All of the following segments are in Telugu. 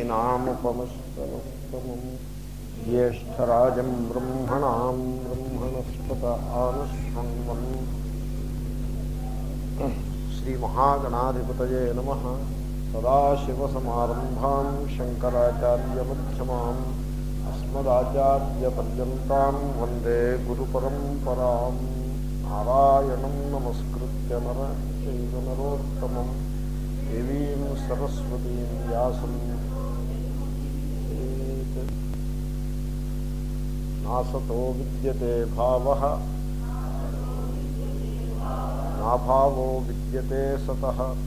శ్రీనాముపమస్తమం జ్యేష్టరాజం బ్రహ్మణాం బ్రహ్మణస్పత ఆనశృణ్వన్ శ్రీమహాగణాధిపతయే నమ సదాశివసమారంభాం శంకరాచార్యమ్యమాం అస్మదాచార్యపర్యంతం వందే గురుపరంపరాం నారాయణం నమస్కృత్య నర చైవ నరోత్తమం దేవీం సరస్వతీం వ్యాసం నాసతో విద్యతే భావ నాభావో విద్యతే సత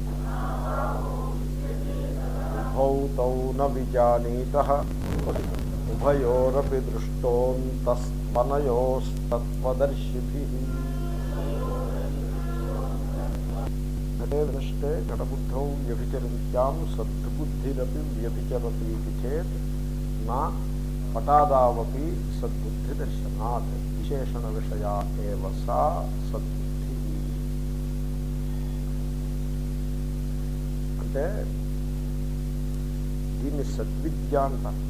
ఉభౌ తౌ న విజానీత ఉభయోరపి దృష్టోంతస్పనయోస్తత్వదర్శిభి ఘటే దృష్టే ఘటబుద్ధౌ వ్యభిచరించాం సద్బుద్ధిరపి వ్యభిచరతీతి చేత్ నా పటాదావపి సద్బుద్ధి దర్శనాత్ విశేషణ విషయా ఏవ సా సద్బుద్ధి అంటే దీన్ని సద్విద్య అంటారు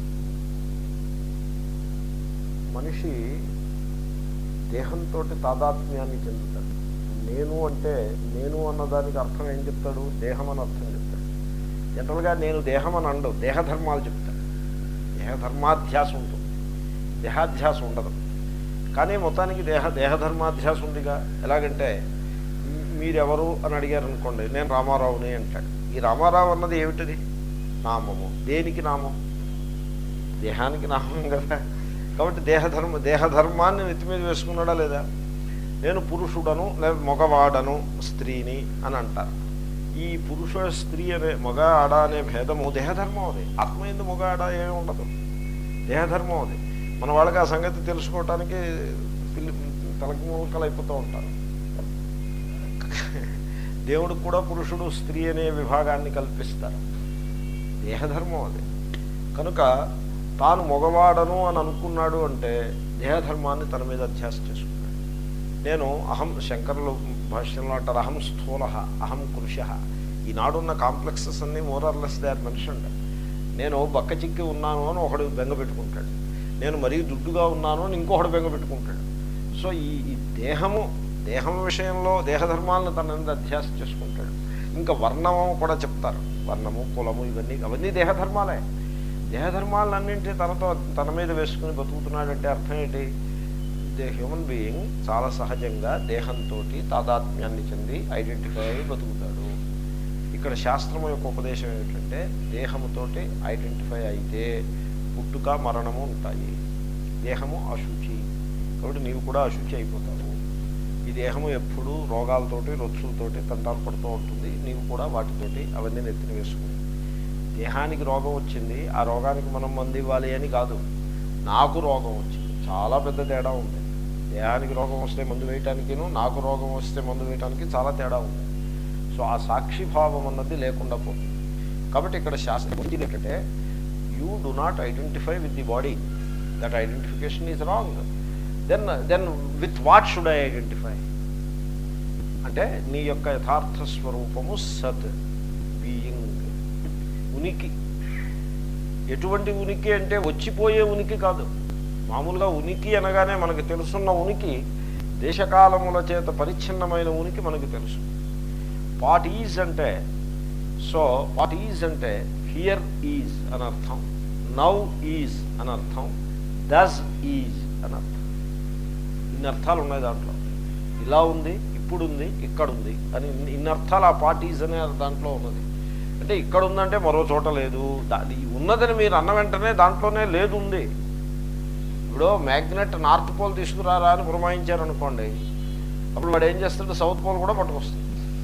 మనిషి దేహంతో తాదాత్మ్యాన్ని చెందుతాడు నేను అంటే నేను అన్నదానికి అర్థం ఏం చెప్తాడు దేహం అని అర్థం చెప్తాడు జనరల్గా నేను దేహం అని అండవు దేహధర్మాలు చెప్తాడు దేహధర్మాధ్యాస ఉంటుంది దేహాధ్యాస ఉండదు కానీ మొత్తానికి దేహ దేహధర్మాధ్యాస ఉందిగా ఎలాగంటే మీరెవరు అని అడిగారు అనుకోండి నేను రామారావుని అంటాడు ఈ రామారావు అన్నది ఏమిటిది నామము దేనికి నామం దేహానికి నామం కదా కాబట్టి దేహధర్మ దేహధర్మాన్ని నెత్తి మీద వేసుకున్నాడా లేదా నేను పురుషుడను లేదా మగవాడను స్త్రీని అని అంటారు ఈ పురుష స్త్రీ అనే మగ ఆడ అనే భేదము దేహధర్మం అది ఆత్మ ఎందు మగ ఆడ ఏమి ఉండదు దేహధర్మం అది మన వాళ్ళకి ఆ సంగతి తెలుసుకోవటానికి పిల్లి తలకి మూలకలు అయిపోతూ ఉంటారు దేవుడికి కూడా పురుషుడు స్త్రీ అనే విభాగాన్ని కల్పిస్తారు దేహధర్మం అది కనుక తాను మగవాడను అని అనుకున్నాడు అంటే దేహధర్మాన్ని తన మీద అధ్యాస చేసుకున్నాడు నేను అహం శంకరులు భాష్యంలో అంటారు అహం స్థూల అహం కృష ఈనాడున్న కాంప్లెక్సెస్ అన్నీ మోరర్లెస్ దే ఆర్ మెన్షన్డ్ నేను బక్క చిక్కి ఉన్నాను అని ఒకడు బెంగ పెట్టుకుంటాడు నేను మరీ దుడ్డుగా ఉన్నాను అని ఇంకొకడు బెంగ పెట్టుకుంటాడు సో ఈ ఈ దేహము దేహం విషయంలో దేహధర్మాలను తన మీద అధ్యాస చేసుకుంటాడు ఇంకా వర్ణము కూడా చెప్తారు వర్ణము కులము ఇవన్నీ అవన్నీ దేహధర్మాలే దేహధర్మాలన్నింటి తనతో తన మీద వేసుకుని బతుకుతున్నాడంటే అర్థం ఏంటి దే హ్యూమన్ బీయింగ్ చాలా సహజంగా దేహంతో తాదాత్మ్యాన్ని చెంది ఐడెంటిఫై అయి బతుకుతాడు ఇక్కడ శాస్త్రం యొక్క ఉపదేశం ఏమిటంటే దేహముతోటి ఐడెంటిఫై అయితే పుట్టుక మరణము ఉంటాయి దేహము అశుచి కాబట్టి నీవు కూడా అశుచి అయిపోతావు ఈ దేహము ఎప్పుడూ రోగాలతోటి రొచ్చులతోటి తంటాలు పడుతూ ఉంటుంది నీవు కూడా వాటితోటి అవన్నీ నెత్తిన వేసుకుని దేహానికి రోగం వచ్చింది ఆ రోగానికి మనం మందు ఇవ్వాలి అని కాదు నాకు రోగం వచ్చింది చాలా పెద్ద తేడా ఉంది దేహానికి రోగం వస్తే మందు వేయటానికిను నాకు రోగం వస్తే మందు వేయటానికి చాలా తేడా ఉంది సో ఆ సాక్షిభావం అన్నది లేకుండా పోతుంది కాబట్టి ఇక్కడ శాస్త్రం బుద్ధి ఏంటంటే you do not identify with the body that identification is wrong then then with what should I identify అంటే నీ యొక్క యథార్థ స్వరూపము సత్ బీయింగ్ ఉనికి ఎటువంటి ఉనికి అంటే వచ్చిపోయే ఉనికి కాదు మామూలుగా ఉనికి అనగానే మనకు తెలుసున్న ఉనికి దేశకాలముల చేత పరిచ్ఛిన్నమైన ఉనికి మనకు తెలుసు పాట్ ఈజ్ అంటే సో పాట్ ఈజ్ అంటే హియర్ ఈజ్ అని అర్థం నౌ ఈజ్ అని అర్థం దస్ ఈజ్ అని అర్థం ఇన్ని అర్థాలు ఉన్నాయి దాంట్లో ఇలా ఉంది ఇప్పుడు ఉంది ఇక్కడ ఉంది అని ఇన్ని అర్థాలు ఆ పార్ట్ ఈజ్ అనే దాంట్లో ఉన్నది అంటే ఇక్కడ ఉందంటే మరో చోట లేదు దాని ఉన్నదని మీరు అన్న వెంటనే దాంట్లోనే లేదు ఉంది ఇప్పుడు మ్యాగ్నెట్ నార్త్ పోల్ తీసుకురారా అని పురమాయించారు అనుకోండి అప్పుడు వాడు ఏం చేస్తాడు సౌత్ పోల్ కూడా పట్టుకొస్తుంది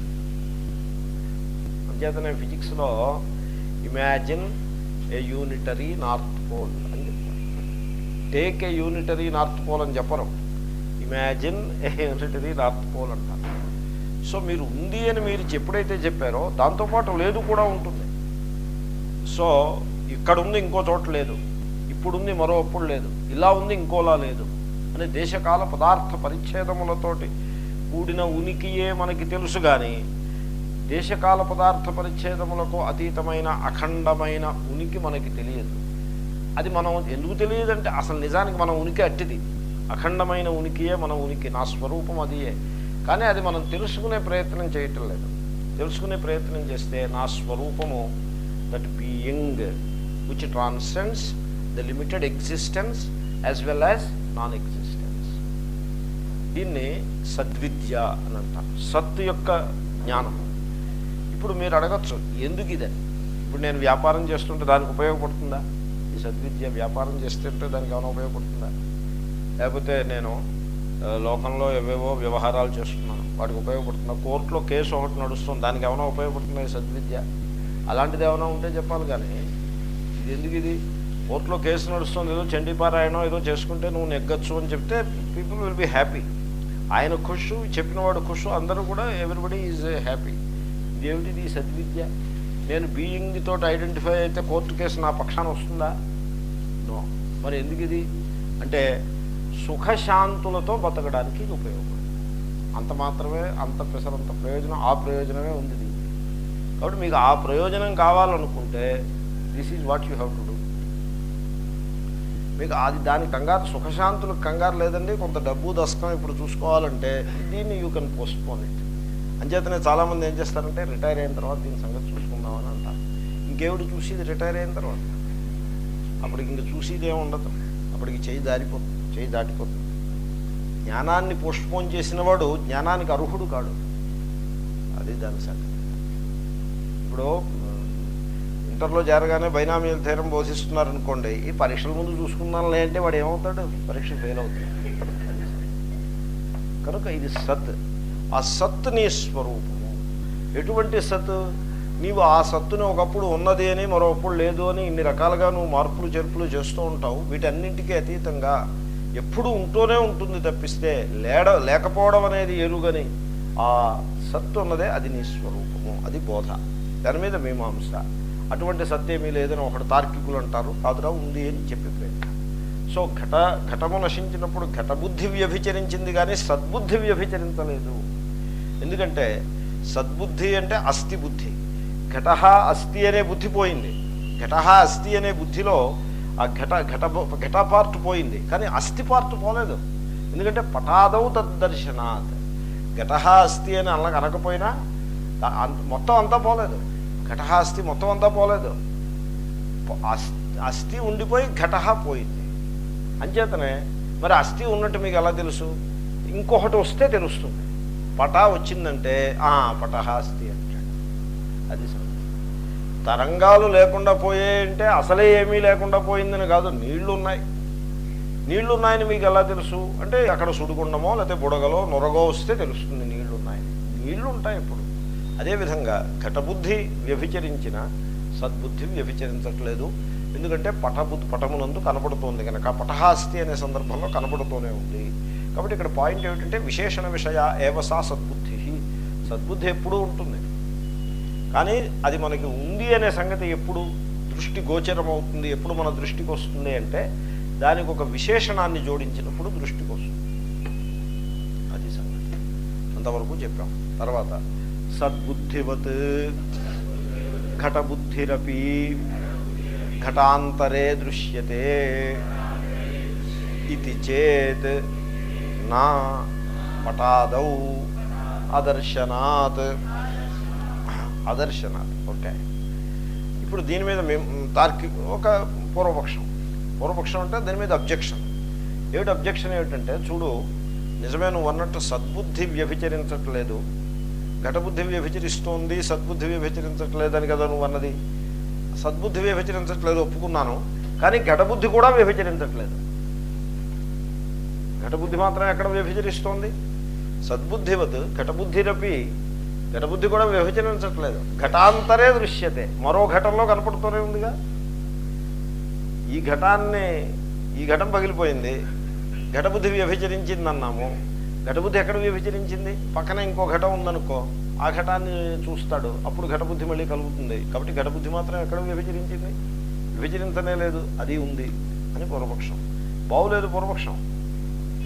అంచేతనే ఫిజిక్స్లో imagine a unitary north pole అని చెప్తారు take a unitary north pole అని చెప్పరు imagine a unitary north pole అంటారు సో మీరు ఉంది అని మీరు ఎప్పుడైతే చెప్పారో దాంతోపాటు లేదు కూడా ఉంటుంది సో ఇక్కడ ఉంది ఇంకో చోట లేదు ఇప్పుడుంది మరో అప్పుడు లేదు ఇలా ఉంది ఇంకోలా లేదు అని దేశకాల పదార్థ పరిచ్ఛేదములతోటి కూడిన ఉనికియే మనకి తెలుసు కానీ దేశకాల పదార్థ పరిచ్ఛేదములకు అతీతమైన అఖండమైన ఉనికి మనకి తెలియదు అది మనం ఎందుకు తెలియదంటే అసలు నిజానికి మన ఉనికి అట్టిది అఖండమైన ఉనికియే మన ఉనికి నా స్వరూపం అదియే కానీ అది మనం తెలుసుకునే ప్రయత్నం చేయటం లేదు తెలుసుకునే ప్రయత్నం చేస్తే నా స్వరూపము that being which transcends the limited existence as well as non existence దీన్ని సద్విద్య అని అంటారు సత్ యొక్క జ్ఞానం ఇప్పుడు మీరు అడగచ్చు ఎందుకు ఇదని ఇప్పుడు నేను వ్యాపారం చేస్తుంటే దానికి ఉపయోగపడుతుందా ఈ సద్విద్య వ్యాపారం చేస్తుంటే దానికి ఏమైనా ఉపయోగపడుతుందా లేకపోతే నేను ఆ, లోకంలో ఏవేవో వ్యవహారాలు చేస్తున్నాను వాటికి ఉపయోగపడుతుందా కోర్టులో కేసు ఒకటి నడుస్తుంది దానికి ఏమైనా ఉపయోగపడుతుందా ఈ సద్విద్య అలాంటిది ఏమైనా ఉంటే చెప్పాలి కానీ ఇది ఎందుకు ఇది కోర్టులో కేసు నడుస్తుంది ఏదో చండీపారాయణం ఏదో చేసుకుంటే నువ్వు నెగ్గచ్చు అని చెప్తే పీపుల్ విల్ బి హ్యాపీ ఆయన ఖుషు చెప్పినవాడు ఖుషు అందరూ కూడా ఎవ్రీబడి ఈజ్ హ్యాపీ ఇదేమిటిది ఈ సద్విద్య నేను బీయింగ్ తోటి ఐడెంటిఫై అయితే కోర్టు కేసు నా పక్షాన వస్తుందా నో మరి ఎందుకు ఇది అంటే సుఖశాంతులతో బతకడానికి ఇది ఉపయోగపడుతుంది అంత మాత్రమే అంత పెసరంత ప్రయోజనం ఆ ప్రయోజనమే ఉంది దీనికి కాబట్టి మీకు ఆ ప్రయోజనం కావాలనుకుంటే this is what you have to do మీకు అది దాని కంగారు సుఖశాంతులకు కంగారు లేదండి కొంత డబ్బు దశకం ఇప్పుడు చూసుకోవాలంటే దీన్ని యూ కెన్ పోస్ట్పోన్ ఇట్ అంచేతనే చాలామంది ఏం చేస్తారంటే రిటైర్ అయిన తర్వాత దీని సంగతి చూసుకుందామని అంటారు ఇంకేవిడు చూసేది రిటైర్ అయిన తర్వాత అప్పటికి ఇంక చూసేది ఏమి ఉండదు అప్పటికి చేయి దారిపోతుంది చేయి దాటిపోతుంది జ్ఞానాన్ని పోస్ట్పోన్ చేసిన వాడు జ్ఞానానికి అర్హుడు కాడు అది దాని సంగతి ఇప్పుడు ఇంటర్లో చేరగానే బైనామీల తీరం బోధిస్తున్నారు అనుకోండి ఈ పరీక్షల ముందు చూసుకుందాంలే అంటే వాడు ఏమవుతాడు పరీక్ష ఫెయిల్ అవుతాడు కనుక ఇది సత్ ఆ సత్ నీ స్వరూపము ఎటువంటి సత్ నీవు ఆ సత్తుని ఒకప్పుడు ఉన్నది అని మరొకప్పుడు లేదు అని ఇన్ని రకాలుగా నువ్వు మార్పులు చేర్పులు చేస్తూ ఉంటావు వీటన్నింటికీ అతీతంగా ఎప్పుడు ఉంటూనే ఉంటుంది తప్పిస్తే లేడ లేకపోవడం అనేది ఎరుగని ఆ సత్తు ఉన్నదే అది నీ స్వరూపము అది బోధ దాని మీద మీమాంస అటువంటి సత్యేమీ లేదని ఒకడు తార్కికులు అంటారు కాదురా ఉంది అని చెప్పిపోయింది సో ఘట ఘటము నశించినప్పుడు ఘటబుద్ధి వ్యభిచరించింది కానీ సద్బుద్ధి వ్యభిచరించలేదు ఎందుకంటే సద్బుద్ధి అంటే అస్థి బుద్ధి ఘట అస్థి అనే బుద్ధి పోయింది ఘట అస్థి అనే బుద్ధిలో ఆ ఘట ఘట ఘట పార్ట్ పోయింది కానీ అస్థి పార్ట్ పోలేదు ఎందుకంటే పటాదౌ తద్దర్శనాత్ ఘట అస్థి అని అన్న అనకపోయినా దా- అంత- మొత్తం అంతా పోలేదు ఘట అస్థి మొత్తం అంతా పోలేదు ప- అస్- అస్థి ఉండిపోయి ఘట పోయింది అంచేతనే మరి అస్థి ఉన్నట్టు మీకు ఎలా తెలుసు ఇంకొకటి వస్తే తెలుస్తుంది పటా వచ్చిందంటే ఆ పటహ అస్థి అంటాడు అది సంగతి. తరంగాలు లేకుండా పోయాయంటే అసలే ఏమీ లేకుండా పోయిందని కాదు నీళ్లు ఉన్నాయి నీళ్లు ఉన్నాయని మీకు ఎలా తెలుసు అంటే అక్కడ సుడిగుండమో లేకపోతే బుడగలో నొరగో వస్తే తెలుస్తుంది నీళ్లు ఉన్నాయని నీళ్లు ఉంటాయి ఇప్పుడు అదేవిధంగా ఘటబుద్ధి వ్యభిచరించిన సద్బుద్ధి వ్యభిచరించట్లేదు ఎందుకంటే పటబుద్ధి పటమునందు కనపడుతోంది కనుక పటహాస్తి అనే సందర్భంలో కనపడుతూనే ఉంది కాబట్టి ఇక్కడ పాయింట్ ఏమిటంటే విశేషణ విషయ ఏవసా సద్బుద్ధి సద్బుద్ధి ఎప్పుడూ ఉంటుంది కానీ అది మనకి ఉంది అనే సంగతి ఎప్పుడు దృష్టి గోచరం అవుతుంది ఎప్పుడు మన దృష్టికి వస్తుంది అంటే దానికి ఒక విశేషణాన్ని జోడించినప్పుడు దృష్టికి వస్తుంది అది సంగతి అంతవరకు చెప్పాం తర్వాత సద్బుద్ధివత్ ఘటబుద్ధిరపి ఘటాంతరే దృశ్యతే ఇది చేత్ నా పటాదౌ అదర్శనాత్ అదర్శనాత్ ఓకే ఇప్పుడు దీని మీద మేము తార్కిక ఒక పూర్వపక్షం పూర్వపక్షం అంటే దీని మీద అబ్జెక్షన్ ఏమిటి అబ్జెక్షన్ ఏమిటంటే చూడు నిజమే నువ్వు అన్నట్టు సద్బుద్ధి వ్యభిచరించట్లేదు ఘటబుద్ధి వ్యభిచరిస్తోంది సద్బుద్ధి వ్యభిచరించట్లేదని కదా నువ్వు అన్నది సద్బుద్ధి వ్యభిచరించట్లేదు ఒప్పుకున్నాను కానీ ఘటబుద్ధి కూడా వ్యభిచరించట్లేదు ఘటబుద్ధి మాత్రం ఎక్కడ వ్యభిచరిస్తోంది సద్బుద్ధివత్ ఘటబుద్ధిరపి ఘటబుద్ధి కూడా వ్యభిచరించట్లేదు ఘటాంతరే దృశ్యతే మరో ఘటంలో కనపడుతూనే ఉందిగా ఈ ఘటాన్ని ఈ ఘటం పగిలిపోయింది ఘటబుద్ధి వ్యభిచరించింది అన్నాము ఘటబుద్ధి ఎక్కడ వ్యభిచరించింది పక్కన ఇంకో ఘటం ఉందనుకో ఆ ఘటాన్ని చూస్తాడు అప్పుడు ఘటబుద్ధి మళ్ళీ కలుగుతుంది కాబట్టి ఘటబుద్ధి మాత్రం ఎక్కడ వ్యభిచరించింది విభజించనే లేదు అది ఉంది అని పూర్వపక్షం బాగులేదు పూర్వపక్షం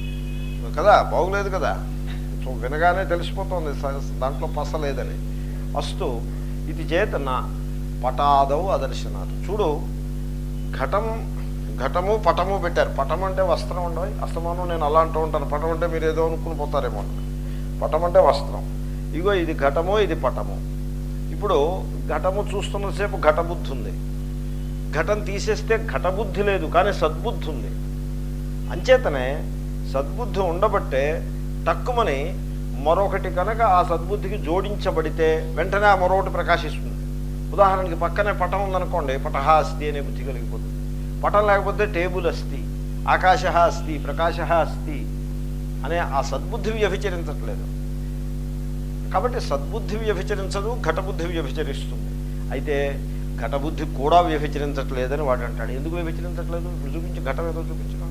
కదా బాగులేదు కదా సో వినగానే తెలిసిపోతుంది స- దాంట్లో పస లేదని అస్తు ఇది చేత నా పటాదవు అదర్శనాలు చూడు ఘటం ఘటము పటము పెట్టారు పటం అంటే వస్త్రం ఉండవు అస్తమానం నేను అలా అంటూ ఉంటాను పటం అంటే మీరు ఏదో అనుకుని పోతారేమో పటం అంటే వస్త్రం ఇగో ఇది ఘటము ఇది పటము ఇప్పుడు ఘటము చూస్తున్నసేపు ఘటబుద్ధి ఉంది ఘటం తీసేస్తే ఘటబుద్ధి లేదు కానీ సద్బుద్ధి ఉంది అంచేతనే సద్బుద్ధి ఉండబట్టే తక్కువని మరొకటి కనుక ఆ సద్బుద్ధికి జోడించబడితే వెంటనే ఆ మరొకటి ప్రకాశిస్తుంది ఉదాహరణకి పక్కనే పటం ఉందనుకోండి పటహ అస్తి అనే బుద్ధి కలిగిపోతుంది పటం లేకపోతే టేబుల్ అస్తి ఆకాశ అస్తి ప్రకాశ అస్తి అనే ఆ సద్బుద్ధి వ్యభిచరించట్లేదు కాబట్టి సద్బుద్ధి వ్యభిచరించదు ఘటబుద్ధి వ్యభిచరిస్తుంది అయితే ఘటబుద్ధి కూడా వ్యభిచరించట్లేదని వాడు అంటాడు ఎందుకు వ్యభిచరించట్లేదు ఇప్పుడు చూపించి ఘటం ఏదో చూపించడం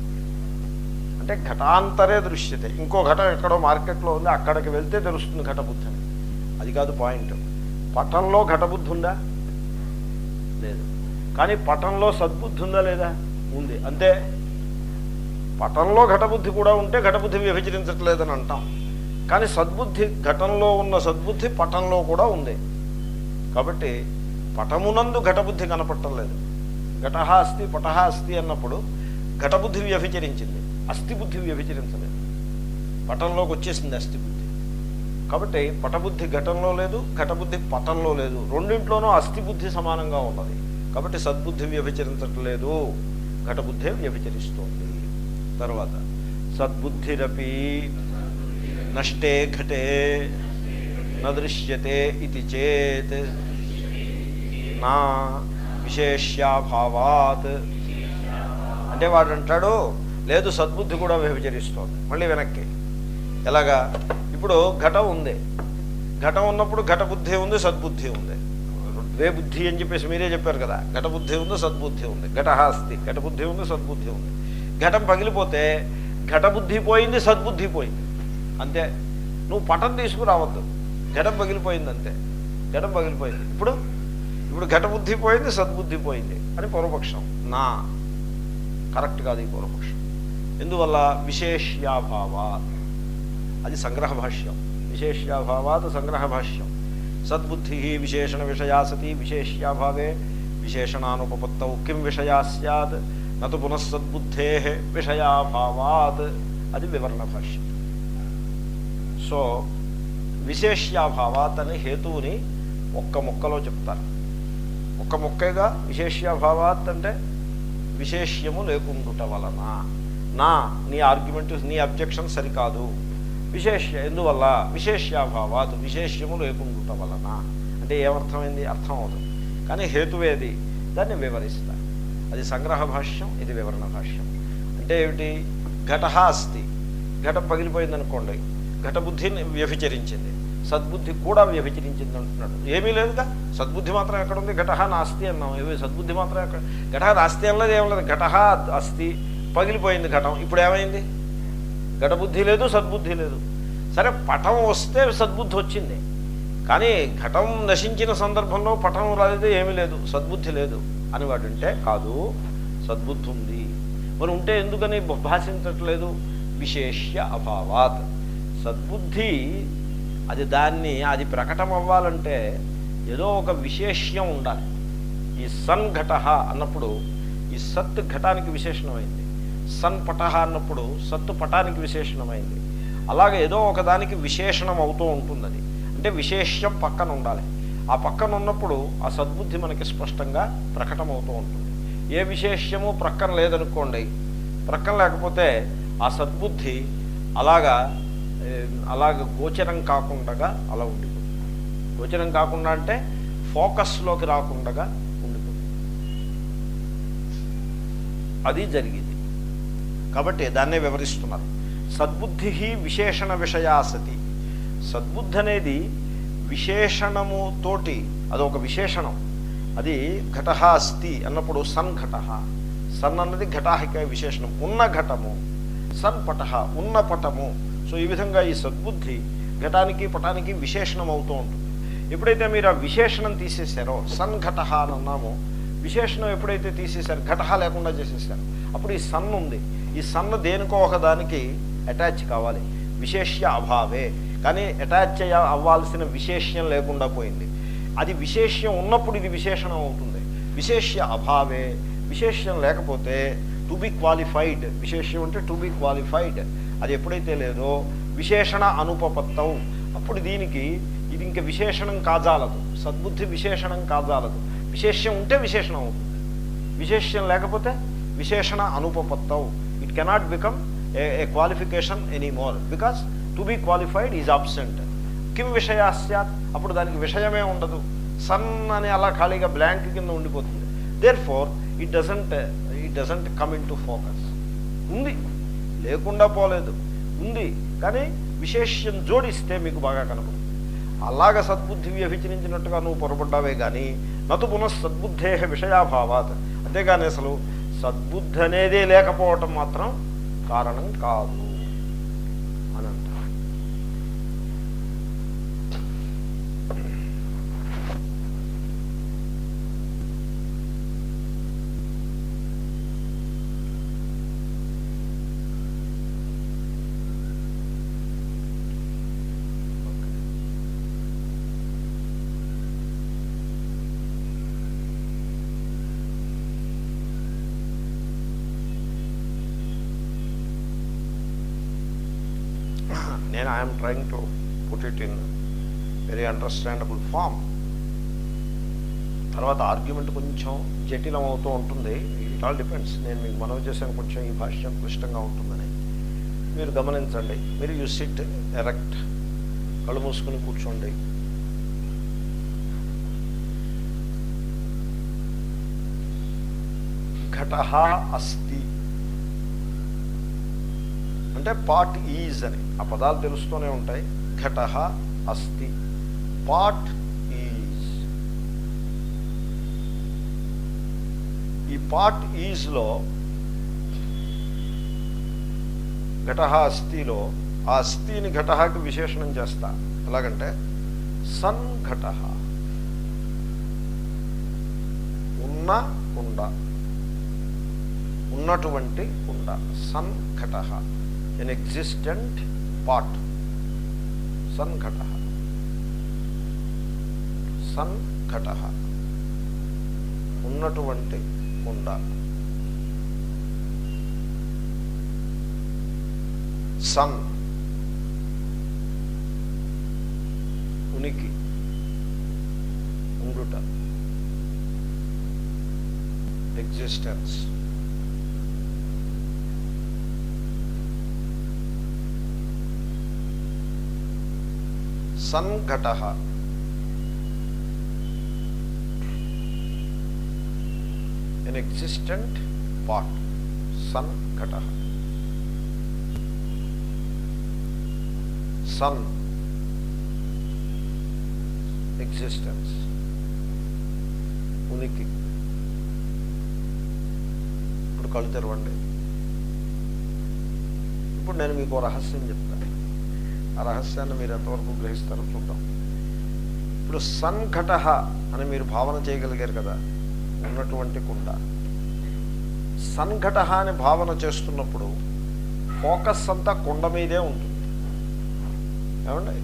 అంటే ఘటాంతరే దృశ్యతే ఇంకో ఘటం ఎక్కడో మార్కెట్లో ఉంది అక్కడికి వెళ్తే తెలుస్తుంది ఘటబుద్ధి అని అది కాదు పాయింట్ పటంలో ఘటబుద్ధి ఉందా లేదు కానీ పటంలో సద్బుద్ధి ఉందా లేదా ఉంది అంతే పటంలో ఘటబుద్ధి కూడా ఉంటే ఘటబుద్ధి విభజించట్లేదని అంటాం కానీ సద్బుద్ధి ఘటంలో ఉన్న సద్బుద్ధి పటంలో కూడా ఉంది కాబట్టి పటమునందు ఘటబుద్ధి కనపడటం లేదు ఘటహ అస్తి పటహ అస్తి అన్నప్పుడు ఘటబుద్ధి వ్యభిచరించింది అస్థి బుద్ధి వ్యభిచరించలేదు పటంలోకి వచ్చేసింది అస్థి బుద్ధి కాబట్టి పటబుద్ధి ఘటంలో లేదు ఘటబుద్ధి పటంలో లేదు రెండింట్లోనూ అస్థి బుద్ధి సమానంగా ఉన్నది కాబట్టి సద్బుద్ధి వ్యభిచరించట్లేదు ఘటబుద్ధే వ్యభిచరిస్తోంది తర్వాత సద్బుద్ధిరపి నష్టే ఘటే నదృశ్యతే ఇది చేత్ నా విశేష్యాభావాత్ అంటే వాడు అంటాడు లేదు సద్బుద్ధి కూడా వ్యభిచరిస్తోంది మళ్ళీ వెనక్కి ఎలాగా ఇప్పుడు ఘటం ఉంది ఘటం ఉన్నప్పుడు ఘటబుద్ధి ఉంది సద్బుద్ధి ఉంది ద్వే బుద్ధి అని చెప్పేసి మీరే చెప్పారు కదా ఘటబుద్ధి ఉంది సద్బుద్ధి ఉంది ఘటహ అస్తి ఘటబుద్ధి ఉంది సద్బుద్ధి ఉంది ఘటం పగిలిపోతే ఘటబుద్ధి పోయింది సద్బుద్ధి పోయింది అంతే నువ్వు పటం తీసుకురావద్దు ఘటం పగిలిపోయింది అంతే ఘటం పగిలిపోయింది ఇప్పుడు ఇప్పుడు ఘటబుద్ధి పోయింది సద్బుద్ధి పోయింది అని పూర్వపక్షం నా కరెక్ట్ కాదు ఈ పూర్వపక్షం ఎందువల్ల విశేష్యాభావాత్ అది సంగ్రహ భాష్యం విశేష్యాభావాత్ సంగ్రహ భాష్యం సద్బుద్ధి విశేషణ విషయా సతి విశేష్యాభావే విశేషణానుపపత్తౌ కిం విషయా సద్ నతు పునఃసద్బుద్ధే విషయాభావాత్ అది వివరణ భాష్యం సో విశేష్యాభావాత్ అనే హేతువుని ఒక్క ముక్కలో చెప్తారు ఒక్క ముక్కగా విశేష్యాభావాత్ అంటే విశేష్యము లేకుండుట వలన నా నీ ఆర్గ్యుమెంట్ నీ అబ్జెక్షన్ సరికాదు విశేష్య ఎందువల్ల విశేష్యాభావాత్ విశేష్యము లేకుండుట వలన అంటే ఏమర్థమైంది అర్థం అవుతుంది కానీ హేతువేది దాన్ని వివరిస్తా అది సంగ్రహ భాష్యం ఇది వివరణ భాష్యం అంటే ఏమిటి ఘట అస్తి ఘటం పగిలిపోయింది అనుకోండి ఘటబుద్ధి వ్యభిచరించింది సద్బుద్ధి కూడా వ్యభిచరించింది అంటున్నాడు ఏమీ లేదుగా సద్బుద్ధి మాత్రం ఎక్కడ ఉంది ఘట నాస్తి అన్నాం ఏమి సద్బుద్ధి మాత్రం ఎక్కడ ఘట నాస్తి అనలేదు ఏం లేదు ఘట అస్తి పగిలిపోయింది ఘటం ఇప్పుడు ఏమైంది ఘటబుద్ధి లేదు సద్బుద్ధి లేదు సరే పటం వస్తే సద్బుద్ధి వచ్చింది కానీ ఘటం నశించిన సందర్భంలో పటం రాలేదు ఏమీ లేదు సద్బుద్ధి లేదు అని వాడంటే కాదు సద్బుద్ధి ఉంది మరి ఉంటే ఎందుకని భాషించట్లేదు విశేష్య అభావాత్ సద్బుద్ధి అది దాన్ని అది ప్రకటన అవ్వాలంటే ఏదో ఒక విశేష్యం ఉండాలి ఈ సన్ ఘట అన్నప్పుడు ఈ సత్ ఘటానికి విశేషణమైంది సన్ పట అన్నప్పుడు సత్తు పటానికి విశేషణమైంది అలాగే ఏదో ఒకదానికి విశేషణం అవుతూ ఉంటుంది అది అంటే విశేష్యం పక్కన ఉండాలి ఆ పక్కన ఉన్నప్పుడు ఆ సద్బుద్ధి మనకి స్పష్టంగా ప్రకటమవుతూ ఉంటుంది ఏ విశేష్యము ప్రక్కన లేదనుకోండి ప్రక్కన లేకపోతే ఆ సద్బుద్ధి అలాగా ఏ, అలాగ గోచరం కాకుండా అలా ఉండిపోతుంది గోచరం కాకుండా అంటే ఫోకస్లోకి రాకుండా ఉండిపోతుంది అది జరిగింది కాబట్టి దాన్నే వివరిస్తున్నారు సద్బుద్ధి విశేషణ విషయాసతి సద్బుద్ధి అనేది విశేషణము తోటి అదొక విశేషణం అది ఘట అస్తి అన్నప్పుడు సన్ ఘట సన్ అన్నది ఘటాహిక విశేషణం ఉన్న ఘటము సన్ పట ఉన్న పటము సో ఈ విధంగా ఈ సద్బుద్ధి ఘటానికి పటానికి విశేషణం అవుతూ ఉంటుంది ఎప్పుడైతే మీరు ఆ విశేషణం తీసేశారో సన్ ఘట అని అన్నామో విశేషణం ఎప్పుడైతే తీసేశారు ఘట లేకుండా చేసేసారు అప్పుడు ఈ సన్ ఉంది ఈ సన్న దేనికో ఒక దానికి అటాచ్ కావాలి విశేష్య అభావే కానీ అటాచ్ అయ్య అవ్వాల్సిన విశేష్యం లేకుండా పోయింది అది విశేష్యం ఉన్నప్పుడు ఇది విశేషణం అవుతుంది విశేష్య అభావే విశేష్యం లేకపోతే టు బి క్వాలిఫైడ్ విశేష్యం అంటే టు బి క్వాలిఫైడ్ అది ఎప్పుడైతే లేదో విశేషణ అనుపపత్తవు అప్పుడు దీనికి ఇది ఇంక విశేషణం కాజాలదు సద్బుద్ధి విశేషణం కాజాలదు విశేష్యం ఉంటే విశేషణం అవుతుంది విశేష్యం లేకపోతే విశేషణ అనుపపత్తవు it cannot become a qualification any more because to be qualified is absent కిం విషయా స్యాత్ అప్పుడు దానికి విషయమే ఉండదు సన్ అని అలా ఖాళీగా బ్లాంక్ కింద ఉండిపోతుంది therefore it doesn't it doesn't come into focus ఉంది లేకుండా పోలేదు ఉంది కానీ విశేష్యం జోడిస్తే మీకు బాగా కనపడుతుంది అలాగ సద్బుద్ధి వ్యభిచరించినట్టుగా నువ్వు పొరపడ్డావే కానీ నతు పునః సద్బుద్ధే విషయాభావాత్ అంతేగాని అసలు సద్బుద్ధి అనేదే లేకపోవటం మాత్రం కారణం కాదు అని అంటారు నేను I'm trying to put it in very understandable form తర్వాత ఆర్గ్యుమెంట్ కొంచెం జటిలం అవుతూ ఉంటుంది ఇట్ ఆల్ డిపెండ్స్ నేను మీకు మనవి చేశాను కొంచెం ఈ భాష్యం క్లిష్టంగా ఉంటుందని మీరు గమనించండి మీరు యూ సిట్ ఎరెక్ట్ కళ్ళు మూసుకుని కూర్చోండి ఘట అస్తి అంటే పాట్ ఈజ్ అని ఆ పదాలు తెలుస్తూనే ఉంటాయి ఘట అస్తి పాట్ ఈజ్ ఈ పాట్ ఈజ్లో ఘట అస్థిలో ఆ అస్థిని ఘటకి విశేషణం చేస్తా ఎలాగంటే సన్ ఘట ఉన్న కుండ ఉన్నటువంటి కుండ సన్ ఘట ఎన్ ఎగ్జిస్టెంట్ పాట్ సన్ ఘట సన్ ఘట ఉన్నటువంటి కుండ సన్ ఉనికి ఉండుట ఎగ్జిస్టెన్స్ సంఘట ఎన్ ఎగ్జిస్టెంట్ పాట్ సంఘట సన్ ఎగ్జిస్టెన్స్ ఉనికి ఇప్పుడు కళ్ళు తెరవండి ఇప్పుడు నేను మీకు ఓ రహస్యం చెప్తాను ఆ రహస్యాన్ని మీరు ఎంతవరకు గ్రహిస్తారో చూద్దాం ఇప్పుడు సన్ఘట అని మీరు భావన చేయగలిగారు కదా ఉన్నటువంటి కుండ సన్ఘట అని భావన చేస్తున్నప్పుడు ఫోకస్ అంతా కుండ మీదే ఉంటుంది ఏమండి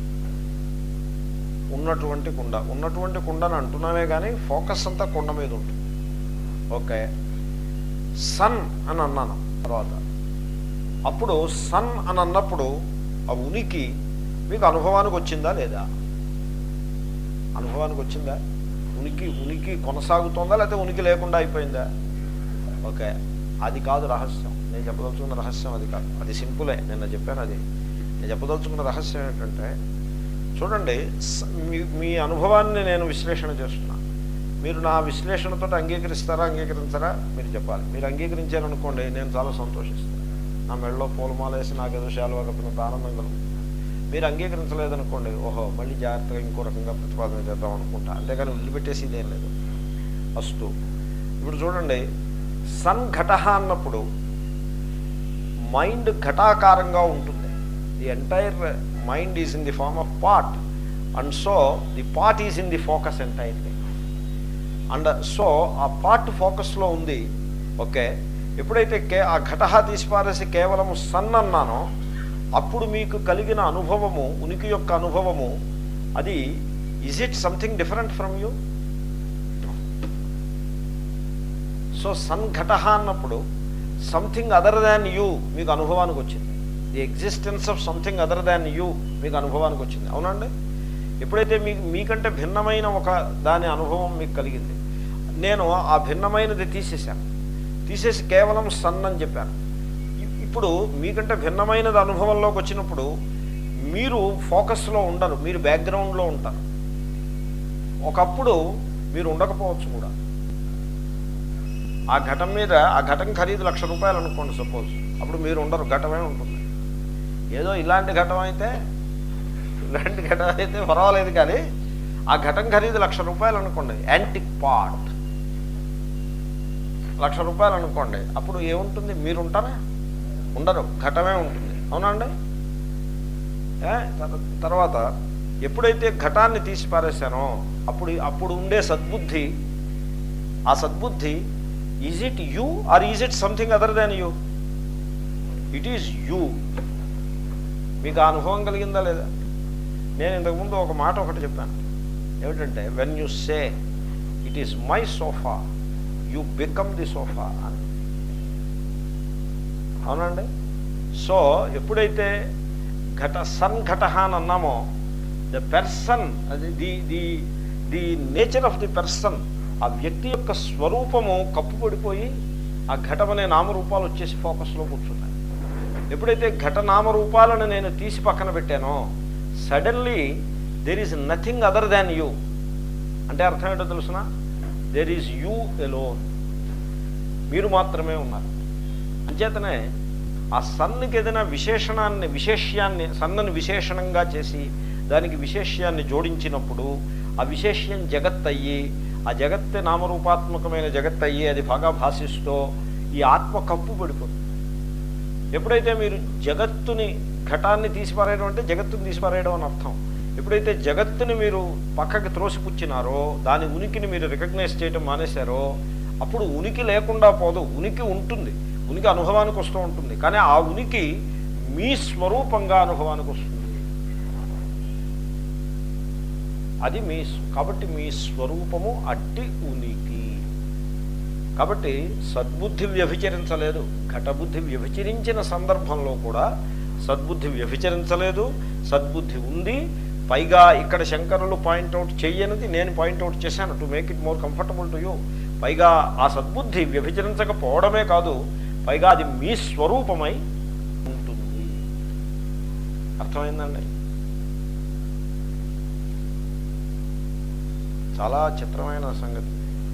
ఉన్నటువంటి కుండ ఉన్నటువంటి కుండని అంటున్నామే కానీ ఫోకస్ అంతా కుండ మీద ఉంటుంది ఓకే సన్ అని అన్నాను తర్వాత అప్పుడు సన్ అని అన్నప్పుడు ఆ ఉనికి మీకు అనుభవానికి వచ్చిందా లేదా అనుభవానికి వచ్చిందా ఉనికి ఉనికి కొనసాగుతోందా లేకపోతే ఉనికి లేకుండా అయిపోయిందా ఓకే అది కాదు రహస్యం నేను చెప్పదలుచుకున్న రహస్యం అది కాదు అది సింపులే నిన్న చెప్పాను అది నేను చెప్పదలుచుకున్న రహస్యం ఏంటంటే చూడండి స- మీ మీ అనుభవాన్ని నేను విశ్లేషణ చేస్తున్నా మీరు నా విశ్లేషణతో అంగీకరిస్తారా అంగీకరించరా మీరు చెప్పాలి మీరు అంగీకరించారనుకోండి నేను చాలా సంతోషిస్తాను నా మెడలో పూలమాల వేసి నాకు ఏదో శాలువా కప్పినంత ఆనందం కలుగుతుంది మీరు అంగీకరించలేదనుకోండి ఓహో మళ్ళీ జాగ్రత్తగా ఇంకో రకంగా ప్రతిపాదన చేద్దాం అనుకుంటా అంతేగాని వదిలిపెట్టేసి ఇదేం లేదు ఫస్ట్ ఇప్పుడు చూడండి సన్ ఘట అన్నప్పుడు మైండ్ ఘటాకారంగా ఉంటుంది the entire mind is in the form of pot and so the pot is in the focus entirely and so ఆ పార్ట్ ఫోకస్లో ఉంది ఓకే ఎప్పుడైతే కే ఆ ఘట తీసి పారేసి కేవలం సన్ అన్నానో అప్పుడు మీకు కలిగిన అనుభవము ఉనికి యొక్క అనుభవము అది is it something different from you so సన్ ఘట అన్నప్పుడు సంథింగ్ అదర్ దాన్ యూ మీకు అనుభవానికి వచ్చింది the existence of something other than you మీకు అనుభవానికి వచ్చింది అవునండి ఎప్పుడైతే మీకు మీకంటే భిన్నమైన ఒక దాని అనుభవం మీకు కలిగింది నేను ఆ భిన్నమైనది తీసేశాను తీసేసి కేవలం సన్ అని చెప్పాను ఇ- ఇప్పుడు మీకంటే భిన్నమైనది అనుభవంలోకి వచ్చినప్పుడు మీరు ఫోకస్లో ఉండరు మీరు బ్యాక్గ్రౌండ్లో ఉంటారు ఒకప్పుడు మీరు ఉండకపోవచ్చు కూడా ఆ ఘటం మీద ఆ ఘటం ఖరీదు లక్ష రూపాయలు అనుకోండి సపోజ్ అప్పుడు మీరు ఉండరు ఘటమే ఉంటుంది ఏదో ఇలాంటి ఘటం అయితే ఇలాంటి ఘటం అయితే పర్వాలేదు కానీ ఆ ఘటం ఖరీదు లక్ష రూపాయలు అనుకోండి యాంటిక్ పార్ట్ లక్ష రూపాయలు అనుకోండి అప్పుడు ఏముంటుంది మీరు ఉంటారా ఉండరు ఘటమే ఉంటుంది అవునండి ఏ? తర్- తర్వాత ఎప్పుడైతే ఘటాన్ని తీసి పారేశానో అప్పుడు అప్పుడు ఉండే సద్బుద్ధి ఆ సద్బుద్ధి is it you are is it something other than you it is you మీకు ఆ అనుభవం కలిగిందా లేదా నేను ఇంతకుముందు ఒక మాట ఒకటి చెప్పాను ఏమిటంటే when you say it is my sofa you become the sofa అని అవునండి సో ఎప్పుడైతే ఘట సన్ ఘట అని అన్నామో ద పెర్సన్ అది the the the nature of the person ఆ వ్యక్తి యొక్క స్వరూపము కప్పుపడిపోయి ఆ ఘటమనే నామరూపాలు వచ్చేసి ఫోకస్లో కూర్చున్నాయి ఎప్పుడైతే ఘట నామరూపాలను నేను తీసి పక్కన పెట్టానో suddenly there is nothing other than you అంటే అర్థం ఏంటో తెలుసిన దెర్ ఈజ్ యూ ఎలోన్ మీరు మాత్రమే ఉన్నారు అంచేతనే ఆ సన్నుకి ఏదైనా విశేషణాన్ని విశేష్యాన్ని సన్నని విశేషణంగా చేసి దానికి విశేష్యాన్ని జోడించినప్పుడు ఆ విశేష్యం జగత్ అయ్యి ఆ జగత్తే నామరూపాత్మకమైన జగత్ అయ్యి అది బాగా భాషిస్తూ ఈ ఆత్మ కప్పు పడిపోతుంది ఎప్పుడైతే మీరు జగత్తుని ఘటాన్ని తీసిపారేయడం అంటే జగత్తుని తీసిపారేయడం అని అర్థం ఎప్పుడైతే జగత్తుని మీరు పక్కకి త్రోసిపుచ్చినారో దాని ఉనికిని మీరు రికగ్నైజ్ చేయడం మానేశారో అప్పుడు ఉనికి లేకుండా పోదు ఉనికి ఉంటుంది ఉనికి అనుభవానికి వస్తూ ఉంటుంది కానీ ఆ ఉనికి మీ స్వరూపంగా అనుభవానికి వస్తుంది అది మీ స్వ- కాబట్టి మీ స్వరూపము అట్టి ఉనికి కాబట్టి సద్బుద్ధి వ్యభిచరించలేదు ఘటబుద్ధి వ్యభిచరించిన సందర్భంలో కూడా సద్బుద్ధి వ్యభిచరించలేదు సద్బుద్ధి ఉంది పైగా ఇక్కడ శంకరులు పాయింట్అవుట్ చెయ్యనిది నేను పాయింట్అవుట్ చేశాను to make it more comfortable to you పైగా ఆ సద్బుద్ధి వ్యభిచరించకపోవడమే కాదు పైగా అది మీ స్వరూపమై ఉంటుంది అర్థమైందండి చాలా చిత్రమైన సంగతి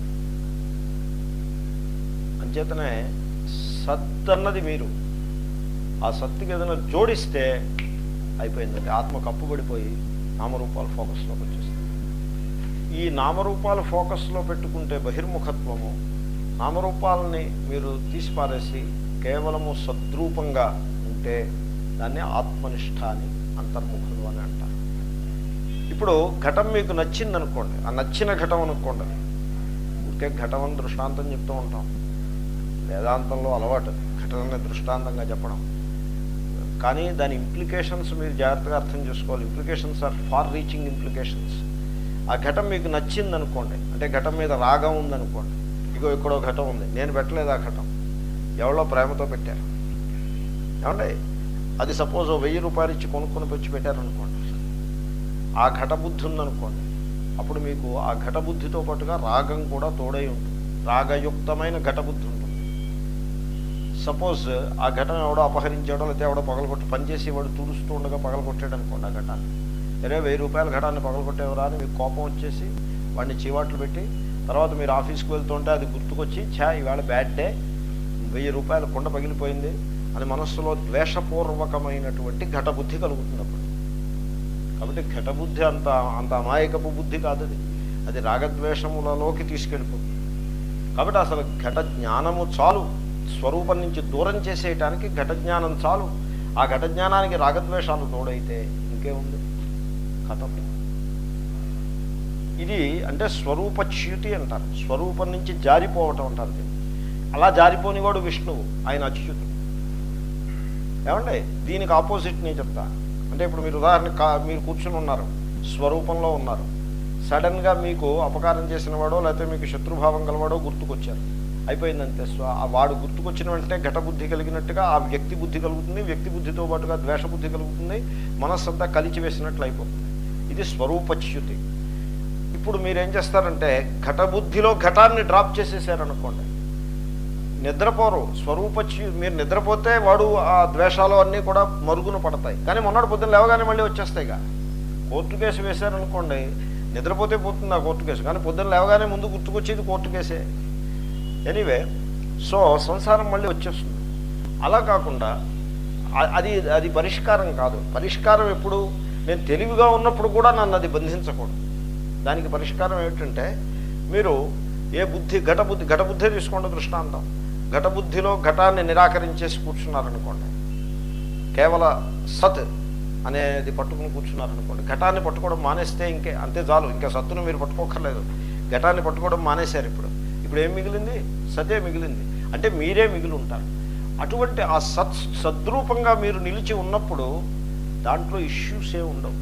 అంచేతనే సత్ అన్నది మీరు ఆ సత్తుకి ఏదైనా జోడిస్తే అయిపోయిందండి ఆత్మ కప్పుబడిపోయి నామరూపాలు ఫోకస్లోకి వచ్చేస్తాయి ఈ నామరూపాలు ఫోకస్లో పెట్టుకుంటే బహిర్ముఖత్వము నామరూపాలని మీరు తీసిపారేసి కేవలము సద్రూపంగా ఉంటే దాన్ని ఆత్మనిష్ట అని అంతర్ముఖులు అని అంటారు ఇప్పుడు ఘటం మీకు నచ్చింది అనుకోండి ఆ నచ్చిన ఘటం అనుకోండి అది. ఊరికే ఘటం అని దృష్టాంతం చెప్తూ ఉంటాం వేదాంతంలో అలవాటు ఘటనని దృష్టాంతంగా చెప్పడం కానీ దాని ఇంప్లికేషన్స్ మీరు జాగ్రత్తగా అర్థం చేసుకోవాలి implications are far reaching implications ఆ ఘటం మీకు నచ్చింది అనుకోండి అంటే ఘటం మీద రాగం ఉందనుకోండి ఇగో ఇక్కడో ఘటం ఉంది నేను పెట్టలేదు ఆ ఘటం ఎవరో ప్రేమతో పెట్టారు ఏమండి అది సపోజ్ ఓ వెయ్యి రూపాయలు ఇచ్చి కొనుక్కొని వచ్చి పెట్టారనుకోండి ఆ ఘటబుద్ధి ఉందనుకోండి అప్పుడు మీకు ఆ ఘటబుద్ధితో పాటుగా రాగం కూడా తోడై ఉంటుంది రాగయుక్తమైన ఘటబుద్ధి ఉంటుంది సపోజ్ ఆ ఘటన ఎవడో అపహరించాడో లేకపోతే ఎవడో పగలగొట్టి పనిచేసి వాడు తుడుస్తూ ఉండగా పగలగొట్టాడు అనుకోండి ఆ ఘటాన్ని వేరే వెయ్యి రూపాయల ఘటాన్ని పగలగొట్టేవరా అని మీకు కోపం వచ్చేసి వాడిని చీవాట్లు పెట్టి తర్వాత మీరు ఆఫీస్కి వెళ్తుంటే అది గుర్తుకొచ్చి ఛా ఈవేళ బ్యాడ్ డే వెయ్యి రూపాయల కుండ పగిలిపోయింది అని మనస్సులో ద్వేషపూర్వకమైనటువంటి ఘటబుద్ధి కలుగుతుంది అప్పుడు కాబట్టి ఘటబుద్ధి అంత అంత అమాయకపు బుద్ధి కాదు అది అది రాగద్వేషములలోకి తీసుకెళ్ళిపోతుంది కాబట్టి అసలు ఘట జ్ఞానము చాలు స్వరూపం నుంచి దూరం చేసేయటానికి ఘట జ్ఞానం చాలు ఆ ఘట జ్ఞానానికి రాగద్వేషాలు తోడైతే ఇంకేముంది కథం ఇది అంటే స్వరూపచ్యుతి అంటారు స్వరూపం నుంచి జారిపోవటం అంటారు దీన్ని. అలా జారిపోనివాడు విష్ణువు ఆయన అచ్యుతుడు ఏమండి దీనికి ఆపోజిట్ నేను చెప్తా అంటే ఇప్పుడు మీరు ఉదాహరణ కా మీరు కూర్చుని ఉన్నారు స్వరూపంలో ఉన్నారు సడన్గా మీకు అపకారం చేసిన వాడో లేకపోతే మీకు శత్రుభావం గలవాడో గుర్తుకొచ్చారు అయిపోయిందంతే స్వ ఆ వాడు గుర్తుకొచ్చిన వెంటనే ఘటబుద్ధి కలిగినట్టుగా ఆ వ్యక్తి బుద్ధి కలుగుతుంది వ్యక్తి బుద్ధితో పాటుగా ద్వేష బుద్ధి కలుగుతుంది మనస్సంతా కలిచి వేసినట్లు అయిపోతుంది ఇది స్వరూపచ్యుతి ఇప్పుడు మీరేం చేస్తారంటే ఘటబుద్ధిలో ఘటాన్ని డ్రాప్ చేసేసారనుకోండి నిద్రపోరు స్వరూపచ్యు మీరు నిద్రపోతే వాడు ఆ ద్వేషాలు అన్నీ కూడా మరుగున పడతాయి కానీ మొన్నటి పొద్దున్న లేవగానే మళ్ళీ వచ్చేస్తాయిగా కోర్టు కేసు వేశారనుకోండి నిద్రపోతే పోతుంది ఆ కోర్టు కేసు కానీ పొద్దున్న లేవగానే ముందు గుర్తుకొచ్చేది కోర్టు కేసే ఎనీవే సో సంసారం మళ్ళీ వచ్చేస్తుంది అలా కాకుండా అ- అది అది పరిష్కారం కాదు పరిష్కారం ఎప్పుడు నేను తెలివిగా ఉన్నప్పుడు కూడా నన్ను అది బంధించకూడదు దానికి పరిష్కారం ఏమిటంటే మీరు ఏ బుద్ధి ఘటబుద్ధి ఘటబుద్ధే తీసుకోండి దృష్టాంతం ఘటబుద్ధిలో ఘటాన్ని నిరాకరించేసి కూర్చున్నారనుకోండి కేవల సత్ అనేది పట్టుకుని కూర్చున్నారనుకోండి ఘటాన్ని పట్టుకోవడం మానేస్తే ఇంకే అంతే చాలు ఇంకా సత్తును మీరు పట్టుకోకర్లేదు ఘటాన్ని పట్టుకోవడం మానేశారు ఇప్పుడు ఇప్పుడు ఏం మిగిలింది సతే మిగిలింది అంటే మీరే మిగిలి ఉంటారు అటువంటి ఆ సత్ సద్రూపంగా మీరు నిలిచి ఉన్నప్పుడు దాంట్లో ఇష్యూస్ ఏ ఉండవు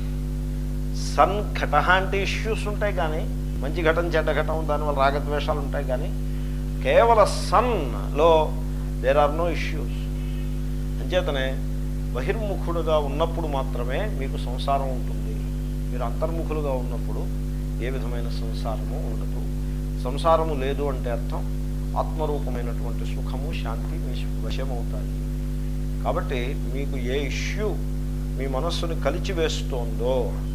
సన్ ఘట అంటే ఇష్యూస్ ఉంటాయి కానీ మంచి ఘటన చెడ్డ ఘటం దానివల్ల రాగద్వేషాలు ఉంటాయి కానీ కేవల సన్లో దేర్ ఆర్ నో ఇష్యూస్ అంచేతనే బహిర్ముఖుడుగా ఉన్నప్పుడు మాత్రమే మీకు సంసారం ఉంటుంది మీరు అంతర్ముఖులుగా ఉన్నప్పుడు ఏ విధమైన సంసారము ఉండదు సంసారము లేదు అంటే అర్థం ఆత్మరూపమైనటువంటి సుఖము శాంతి మీ వశమవుతాయి కాబట్టి మీకు ఏ ఇష్యూ మీ మనస్సుని కలిచివేస్తోందో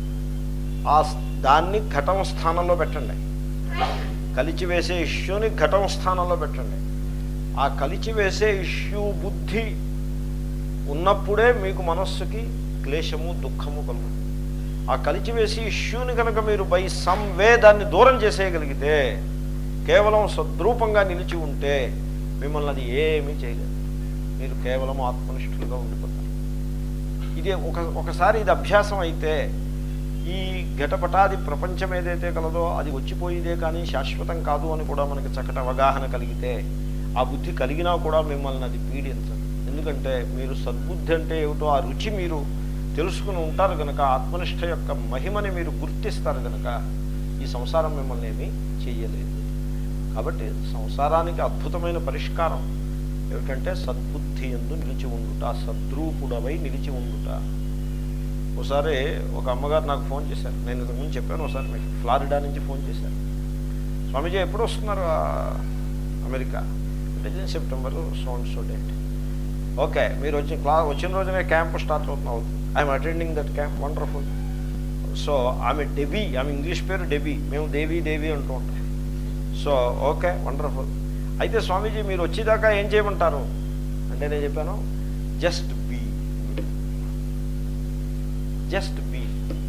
ఆ స్- దాన్ని ఘటం స్థానంలో పెట్టండి కలిచివేసే ఇష్యూని ఘటం స్థానంలో పెట్టండి ఆ కలిచివేసే ఇష్యూ బుద్ధి ఉన్నప్పుడే మీకు మనస్సుకి క్లేశము దుఃఖము కలుగుతుంది ఆ కలిచివేసి ఇష్యూని కనుక మీరు బై సమ్ వే దాన్ని దూరం చేసేయగలిగితే కేవలం సద్రూపంగా నిలిచి ఉంటే మిమ్మల్ని అది ఏమీ చేయలేదు మీరు కేవలం ఆత్మనిష్ఠులుగా ఉండిపోతారు ఇది ఒక ఒకసారి ఇది అభ్యాసం అయితే ఈ ఘటపటాది ప్రపంచం ఏదైతే కలదో అది వచ్చిపోయేదే కానీ శాశ్వతం కాదు అని కూడా మనకి చక్కటి అవగాహన కలిగితే ఆ బుద్ధి కలిగినా కూడా మిమ్మల్ని అది పీడించదు ఎందుకంటే మీరు సద్బుద్ధి అంటే ఏమిటో ఆ రుచి మీరు తెలుసుకుని ఉంటారు కనుక ఆత్మనిష్ట యొక్క మహిమని మీరు గుర్తిస్తారు కనుక ఈ సంసారం మిమ్మల్ని ఏమీ చెయ్యలేదు కాబట్టి సంసారానికి అద్భుతమైన పరిష్కారం ఏమిటంటే సద్బుద్ధి ఎందు నిలిచి ఉండుట సద్రూపుడవై నిలిచి ఉండుట ఒకసారి ఒక అమ్మగారు నాకు ఫోన్ చేశారు నేను ఇంతకుముందు చెప్పాను ఒకసారి మీకు ఫ్లారిడా నుంచి ఫోన్ చేశారు స్వామీజీ ఎప్పుడు వస్తున్నారు ఆ, అమెరికా అంటే September soon so date okay మీరు వచ్చిన క్లా వచ్చిన రోజునే క్యాంప్ స్టార్ట్ అవుతున్నా అవుతుంది I'm attending that camp wonderful so ఆమె డెబీ ఆమె ఇంగ్లీష్ పేరు డెబీ మేము దేవి దేవి అంటూ ఉంటాం సో ఓకే వండర్ఫుల్ అయితే స్వామీజీ మీరు వచ్చేదాకా ఏం చేయమంటారు అంటే నేను చెప్పాను జస్ట్ బీ జస్ట్ బీ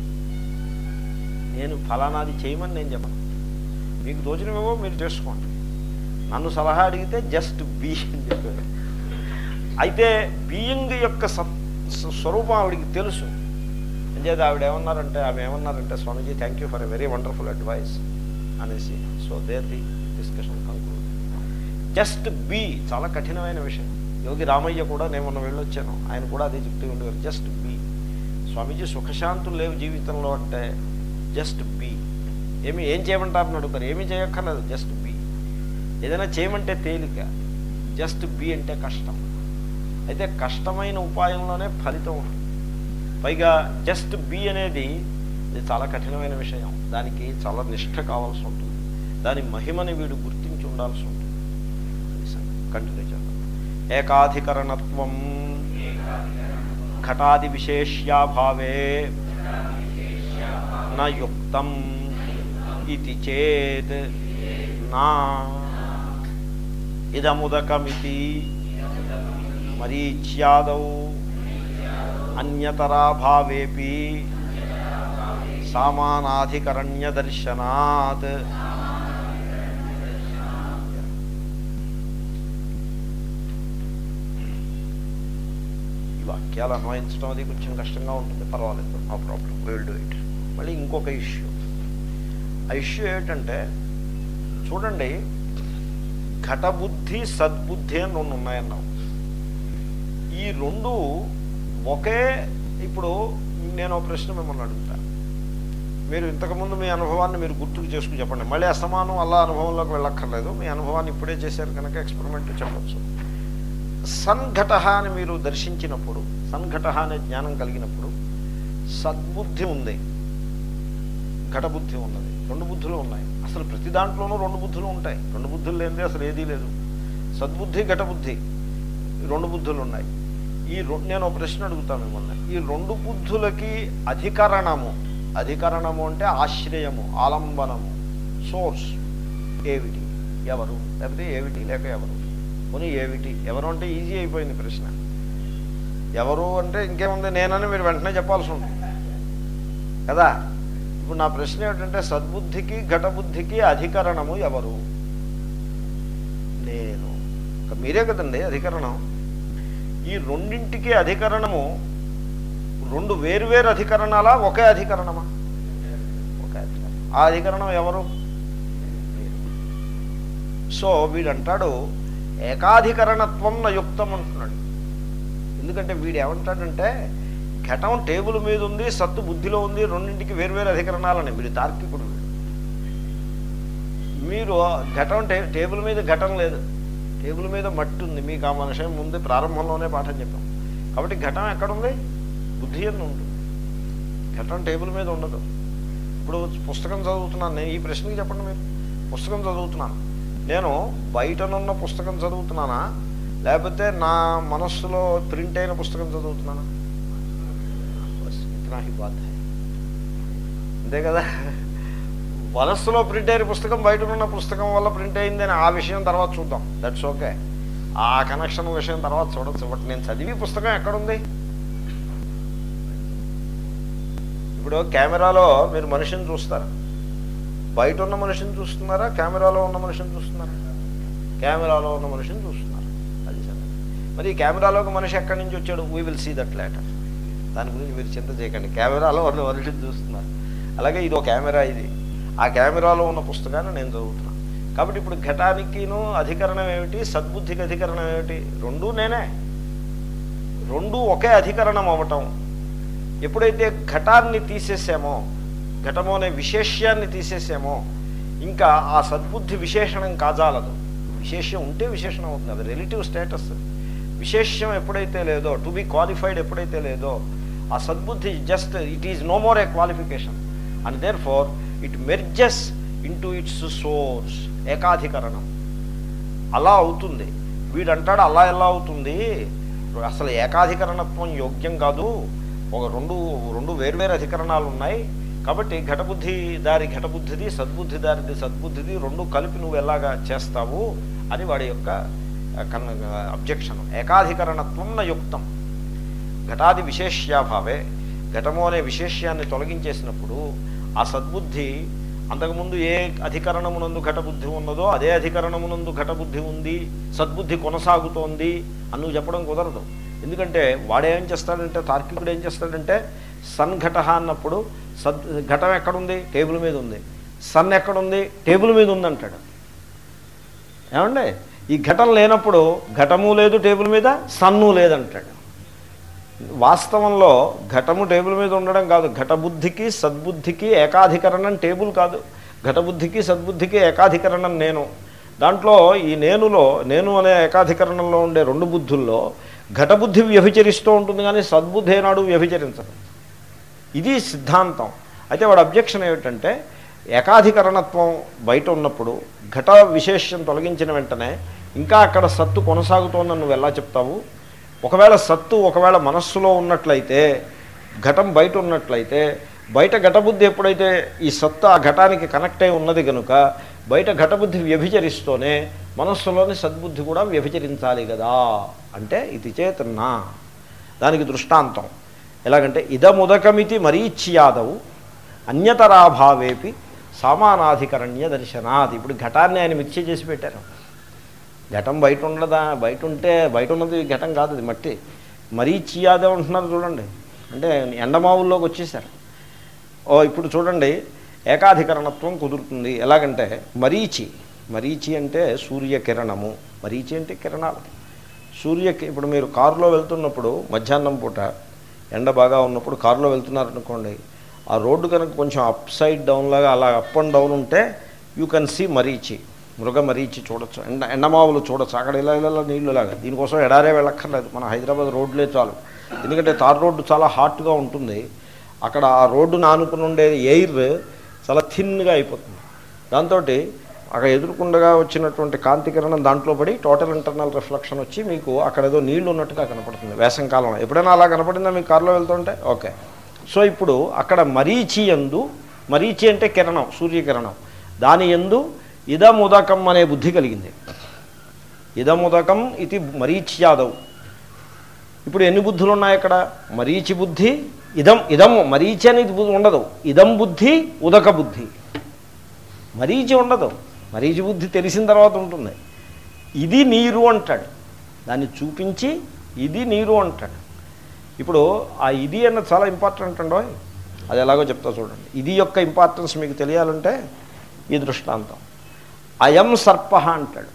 నేను ఫలానాది చేయమని నేను చెప్పను మీకు తోచినవేవో మీరు చేసుకోండి నన్ను సలహా అడిగితే జస్ట్ బీ అని చెప్పారు అయితే బీయింగ్ యొక్క సత్ స్వ- స్వరూపం ఆవిడికి తెలుసు అంచేది ఆవిడ ఏమన్నారంటే ఆమె ఏమన్నారంటే Swamiji thank you for a very wonderful advice అనేసి so there the discussion conclude just be చాలా కఠినమైన విషయం యోగి రామయ్య కూడా నేను మొన్న వెళ్ళొచ్చాను ఆయన కూడా అదే చెప్తూ ఉండేవారు జస్ట్ బీ స్వామీజీ సుఖశాంతులు లేవు జీవితంలో అంటే జస్ట్ బీ ఏమి ఏం చేయమంటారని అడుగుతారు ఏమీ చేయక్కర్లేదు జస్ట్ బీ ఏదైనా చేయమంటే తేలిక జస్ట్ బీ అంటే కష్టం అయితే కష్టమైన ఉపాయంలోనే ఫలితం ఉంటుంది పైగా జస్ట్ బీ అనేది ఇది చాలా కఠినమైన విషయం దానికి చాలా నిష్ఠ కావాల్సి ఉంటుంది దాని మహిమని వీడు గుర్తించి ఉండాల్సి ఉంటుంది కంటిన్యూ చేద్దాం ఏకాధికరణత్వం ఘటాది విశేష్యాభావే నా యుక్తం ఇది చేత్ నా ఇదముదకమితి మరీచ్యాదౌ అన్యతరాభావేపి సామానాధికరణ్య దర్శనాత్ ఈ వాక్యాలు అన్వయించడం అది కొంచెం కష్టంగా ఉంటుంది పర్వాలేదు no problem will do it మళ్ళీ ఇంకొక ఇష్యూ ఆ ఇష్యూ ఏమిటంటే చూడండి ఘటబుద్ధి సద్బుద్ధి అని రెండు ఉన్నాయన్నావు ఈ ఈ రెండు ఒకే ఇప్పుడు నేను ఒక ప్రశ్న మిమ్మల్ని అడుగుతాను మీరు ఇంతకుముందు మీ అనుభవాన్ని మీరు గుర్తుకు చేసుకుని చెప్పండి మళ్ళీ అసమానం అలా అనుభవంలోకి వెళ్ళక్కర్లేదు మీ అనుభవాన్ని ఇప్పుడే చేశారు కనుక ఎక్స్పెరిమెంట్ చెప్పచ్చు సన్ఘట అని మీరు దర్శించినప్పుడు సన్ఘట అనే జ్ఞానం కలిగినప్పుడు సద్బుద్ధి ఉంది ఘటబుద్ధి ఉన్నది రెండు బుద్ధులు ఉన్నాయి అసలు ప్రతి దాంట్లోనూ రెండు బుద్ధులు ఉంటాయి రెండు బుద్ధులు లేనిదే అసలు ఏదీ లేదు సద్బుద్ధి ఘటబుద్ధి ఈ రెండు బుద్ధులు ఉన్నాయి ఈ రొ- నేను ఒక ప్రశ్న అడుగుతాను మిమ్మల్ని ఈ రెండు బుద్ధులకి అధికరణము అధికరణము అంటే ఆశ్రయము ఆలంబనము సోర్స్ ఏమిటి ఎవరు లేకపోతే ఏమిటి లేక ఎవరు పోనీ ఏమిటి ఎవరు అంటే ఈజీ అయిపోయింది ప్రశ్న ఎవరు అంటే ఇంకేముంది నేనని మీరు వెంటనే చెప్పాల్సి ఉంటుంది కదా ఇప్పుడు నా ప్రశ్న ఏమిటంటే సద్బుద్ధికి ఘటబుద్ధికి అధికరణము ఎవరు నేను ఇక మీరే కదండి అధికరణం ఈ రెండింటికి అధికరణము రెండు వేరువేరు అధికరణాలా ఒకే అధికరణమా ఒకే అధికరణం ఆ అధికరణం ఎవరు మీరు. సో వీడంటాడు ఏకాధికరణత్వం నా యుక్తం అంటున్నాడు ఎందుకంటే వీడు ఏమంటాడంటే ఘటం టేబుల్ మీద ఉంది సత్తు బుద్ధిలో ఉంది రెండింటికి వేరువేరు అధికరణాలని వీడు తార్కికుడు వీడు మీరు ఘటం టే టేబుల్ మీద ఘటం లేదు టేబుల్ మీద మట్టి ఉంది మీకు ఆ మనిషి ముందు ప్రారంభంలోనే పాఠం చెప్పాం కాబట్టి ఘటం ఎక్కడుంది బుద్ధి అని ఉంటుంది ఘటం టేబుల్ మీద ఉండదు ఇప్పుడు పుస్తకం చదువుతున్నాను నేను ఈ ప్రశ్నకి చెప్పండి మీరు పుస్తకం చదువుతున్నాను నేను బయటనున్న పుస్తకం చదువుతున్నానా లేకపోతే నా మనస్సులో ప్రింట్ అయిన పుస్తకం చదువుతున్నానా బస్ ఇతనా హీ బాత్ హై. అంతే కదా మనస్సులో ప్రింట్ అయిన పుస్తకం బయట ఉన్న పుస్తకం వల్ల ప్రింట్ అయిందని ఆ విషయం తర్వాత చూద్దాం దట్స్ ఓకే ఆ కనెక్షన్ విషయం తర్వాత చూడొచ్చు బట్ నేను చదివి పుస్తకం ఎక్కడుంది ఇప్పుడు కెమెరాలో మీరు మనిషిని చూస్తారా బయట ఉన్న మనిషిని చూస్తున్నారా కెమెరాలో ఉన్న మనిషిని చూస్తున్నారా కెమెరాలో ఉన్న మనిషిని చూస్తున్నారు అది సంగతి మరి ఈ కెమెరాలోకి మనిషి ఎక్కడి నుంచి వచ్చాడు we will see that later దాని గురించి మీరు చింత చేయకండి కెమెరాలో ఉన్న మనిషిని చూస్తున్నారు అలాగే ఇది ఒక కెమెరా ఇది ఆ కెమెరాలో ఉన్న పుస్తకాన్ని నేను చదువుతున్నాను కాబట్టి ఇప్పుడు ఘటానికిను అధికరణం ఏమిటి సద్బుద్ధికి అధికరణం ఏమిటి రెండూ నేనే రెండు ఒకే అధికరణం అవ్వటం ఎప్పుడైతే ఘటాన్ని తీసేసామో ఘటము అనే విశేష్యాన్ని తీసేసామో ఇంకా ఆ సద్బుద్ధి విశేషణం కాజాలదు విశేష్యం ఉంటే విశేషణం అవుతుంది అది రిలేటివ్ స్టేటస్ విశేష్యం ఎప్పుడైతే లేదో టు బి క్వాలిఫైడ్ ఎప్పుడైతే లేదో ఆ సద్బుద్ధి just it is no more a qualification and therefore it merges into its source ఏకాధికరణం అలా అవుతుంది వీడంటాడు అలా ఎలా అవుతుంది అసలు ఏకాధికరణత్వం యోగ్యం కాదు ఒక రెండు రెండు వేర్వేరు అధికరణాలు ఉన్నాయి కాబట్టి ఘటబుద్ధి దారి ఘటబుద్ధిది సద్బుద్ధి దారిది సద్బుద్ధిది రెండు కలిపి నువ్వు ఎలాగా చేస్తావు అని వాడి యొక్క అబ్జెక్షన్ ఏకాధికరణత్వం న యుక్తం ఘటాది విశేష్యాభావే ఘటము అనే విశేష్యాన్ని తొలగించేసినప్పుడు ఆ సద్బుద్ధి అంతకుముందు ఏ అధికరణమునందు ఘటబుద్ధి ఉన్నదో అదే అధికరణమునందు ఘటబుద్ధి ఉంది సద్బుద్ధి కొనసాగుతోంది అని నువ్వు చెప్పడం కుదరదు ఎందుకంటే వాడేం చేస్తాడంటే తార్కికుడు ఏం చేస్తాడంటే సన్ ఘట అన్నప్పుడు సద్ ఘటం ఎక్కడుంది టేబుల్ మీద ఉంది సన్ ఎక్కడుంది టేబుల్ మీద ఉంది అంటాడు ఏమండి ఈ ఘటన లేనప్పుడు ఘటము లేదు టేబుల్ మీద సన్ను లేదంటాడు వాస్తవంలో ఘటము టేబుల్ మీద ఉండడం కాదు ఘటబుద్ధికి సద్బుద్ధికి ఏకాధికరణం టేబుల్ కాదు ఘటబుద్ధికి సద్బుద్ధికి ఏకాధికరణం నేను దాంట్లో ఈ నేనులో నేను అనే ఏకాధికరణంలో ఉండే రెండు బుద్ధుల్లో ఘటబుద్ధి వ్యభిచరిస్తూ ఉంటుంది కానీ సద్బుద్ధి ఏనాడు వ్యభిచరించదు ఇది సిద్ధాంతం అయితే వాడు అబ్జెక్షన్ ఏమిటంటే ఏకాధికరణత్వం బయట ఉన్నప్పుడు ఘట విశేషం తొలగించిన వెంటనే ఇంకా అక్కడ సత్తు కొనసాగుతోందని నువ్వు ఎలా చెప్తావు ఒకవేళ సత్తు ఒకవేళ మనస్సులో ఉన్నట్లయితే ఘటం బయట ఉన్నట్లయితే బయట ఘటబుద్ధి ఎప్పుడైతే ఈ సత్తు ఆ ఘటానికి కనెక్ట్ అయి ఉన్నది కనుక బయట ఘటబుద్ధి వ్యభిచరిస్తూనే మనస్సులోని సద్బుద్ధి కూడా వ్యభిచరించాలి కదా అంటే ఇది చేతన్నా దానికి దృష్టాంతం ఎలాగంటే ఇదముదకమితి మరీచ్యాదవు అన్యతరాభావేపి సామానాధికరణ్య దర్శనాది ఇప్పుడు ఘటాన్ని ఆయన మిక్సీ చేసి పెట్టారు ఘటం బయట ఉండదా బయట ఉంటే బయట ఉన్నది ఘటం కాదు అది మట్టి మరీ చియాదే ఉంటున్నారు చూడండి అంటే ఎండమావుల్లోకి వచ్చేసారు ఓ ఇప్పుడు చూడండి ఏకాధికరణత్వం కుదురుతుంది ఎలాగంటే మరీచి మరీచి అంటే సూర్యకిరణము మరీచి అంటే కిరణాలు సూర్యకి ఇప్పుడు మీరు కారులో వెళ్తున్నప్పుడు మధ్యాహ్నం పూట ఎండ బాగా ఉన్నప్పుడు కారులో వెళ్తున్నారనుకోండి ఆ రోడ్డు కనుక కొంచెం అప్ సైడ్ డౌన్ లాగా అలా అప్ అండ్ డౌన్ ఉంటే యూ కెన్ సీ మరీచి మృగ మరీచి చూడొచ్చు ఎండ ఎండమావులు చూడొచ్చు అక్కడ ఇలా ఇలా ఇలా నీళ్ళు లాగా దీనికోసం ఎడారే వెళ్ళక్కర్లేదు మన హైదరాబాద్ రోడ్లే చాలు ఎందుకంటే తార్ రోడ్డు చాలా హాట్గా ఉంటుంది అక్కడ ఆ రోడ్డును ఆనుకుని ఉండే ఎయిర్ చాలా థిన్గా అయిపోతుంది దాంతో అక్కడ ఎదురుకుండగా వచ్చినటువంటి కాంతికిరణం దాంట్లో పడి టోటల్ ఇంటర్నల్ రిఫ్లెక్షన్ వచ్చి మీకు అక్కడ ఏదో నీళ్లు ఉన్నట్టుగా కనపడుతుంది వేసంకాలంలో ఎప్పుడైనా అలా కనపడిందా మీకు కారులో వెళ్తుంటే ఓకే సో ఇప్పుడు అక్కడ మరీచి ఎందు మరీచి అంటే కిరణం సూర్యకిరణం దాని ఎందు ఇదముదకం అనే బుద్ధి కలిగింది ఇదముదకం ఇది మరీచ్యాదవ్ ఇప్పుడు ఎన్ని బుద్ధులు ఉన్నాయి అక్కడ మరీచి బుద్ధి ఇదం ఇదం మరీచి అనేది బు- ఉండదు ఇదం బుద్ధి ఉదక బుద్ధి మరీచి ఉండదు మరీచి బుద్ధి తెలిసిన తర్వాత ఉంటుంది ఇది నీరు అంటాడు దాన్ని చూపించి ఇది నీరు అంటాడు ఇప్పుడు ఆ ఇది అన్నది చాలా ఇంపార్టెంట్ అండో అది ఎలాగో చెప్తా చూడండి ఇది యొక్క ఇంపార్టెన్స్ మీకు తెలియాలంటే ఈ దృష్టాంతం అయం సర్ప అంటాడు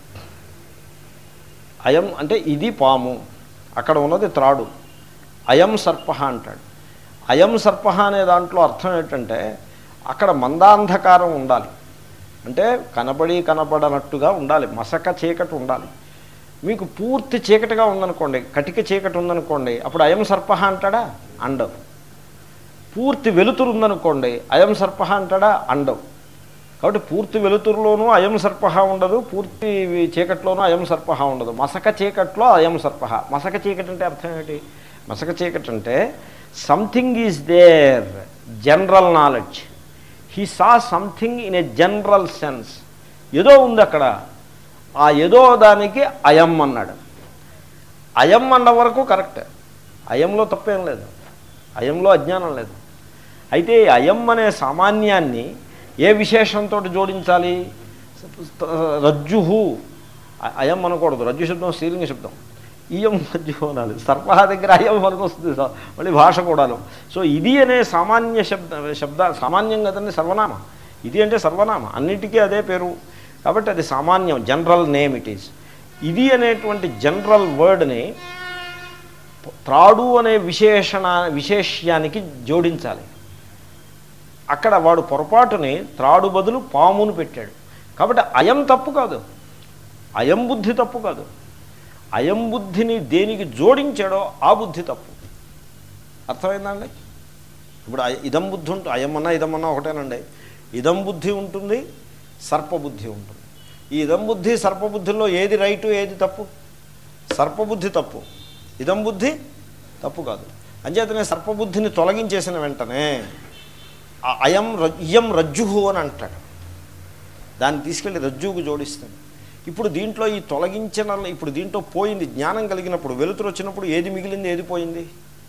అయం అంటే ఇది పాము అక్కడ ఉన్నది త్రాడు అయం సర్ప అంటాడు అయం సర్ప అనే దాంట్లో అర్థం ఏంటంటే అక్కడ మందాంధకారం ఉండాలి అంటే కనబడి కనబడనట్టుగా ఉండాలి మసక చీకటి ఉండాలి మీకు పూర్తి చీకటిగా ఉందనుకోండి కటిక చీకటి ఉందనుకోండి అప్పుడు అయం సర్ప అంటాడా అండవు పూర్తి వెలుతురు ఉందనుకోండి అయం సర్ప అంటాడా అండవు కాబట్టి పూర్తి వెలుతురులోనూ అయం సర్ప ఉండదు పూర్తి చీకట్లోనూ అయం సర్ప ఉండదు మసక చీకట్లో అయం సర్ప మసక చీకటి అంటే అర్థం ఏంటి మసక చీకటి అంటే something is there general knowledge he saw something in a general sense ఏదో ఉంది అక్కడ ఆ ఏదో దానికి అయం అన్నాడు అయం అన్న వరకు కరెక్ట్ అయంలో తప్పేం లేదు అయంలో అజ్ఞానం లేదు అయితే ఈ అయం అనే సామాన్యాన్ని ఏ విశేషంతో జోడించాలి రజ్జుహు అ- అయం అనకూడదు రజ్జు శబ్దం స్త్రీలింగ శబ్దం ఇయం రజ్జు అనాలి సర్ప దగ్గర అయం వరకు వస్తుంది స- మళ్ళీ భాష కూడాను సో ఇది అనే సామాన్య శబ్ద శబ్ద సామాన్యం కదండి సర్వనామ ఇది అంటే సర్వనామ అన్నిటికీ అదే పేరు కాబట్టి అది సామాన్యం జనరల్ నేమ్ ఇట్ ఈస్ ఇది అనేటువంటి జనరల్ వర్డ్ని త్రాడు అనే విశేషణ విశేష్యానికి జోడించాలి అక్కడ వాడు పొరపాటుని త్రాడు బదులు పామును పెట్టాడు కాబట్టి అయం తప్పు కాదు అయం బుద్ధి తప్పు కాదు అయం బుద్ధిని దేనికి జోడించాడో ఆ బుద్ధి తప్పు అర్థమైందండి ఇప్పుడు అయ- ఇదం బుద్ధి ఉంటుంది అయమన్నా ఇదమన్నా ఒకటేనండి ఇదం బుద్ధి ఉంటుంది సర్పబుద్ధి ఉంటుంది ఈ ఇదం బుద్ధి సర్పబుద్ధిలో ఏది రైటు ఏది తప్పు సర్పబుద్ధి తప్పు ఇదం బుద్ధి తప్పు కాదు అంచేతనే సర్పబుద్ధిని తొలగించేసిన వెంటనే ఆ అయం ర- ఇయం రజ్జుహు అని అంటాడు దాన్ని తీసుకెళ్ళి రజ్జువుకు జోడిస్తాడు ఇప్పుడు దీంట్లో ఈ తొలగించిన ఇప్పుడు దీంట్లో పోయింది జ్ఞానం కలిగినప్పుడు వెలుతురు వచ్చినప్పుడు ఏది మిగిలింది ఏది పోయింది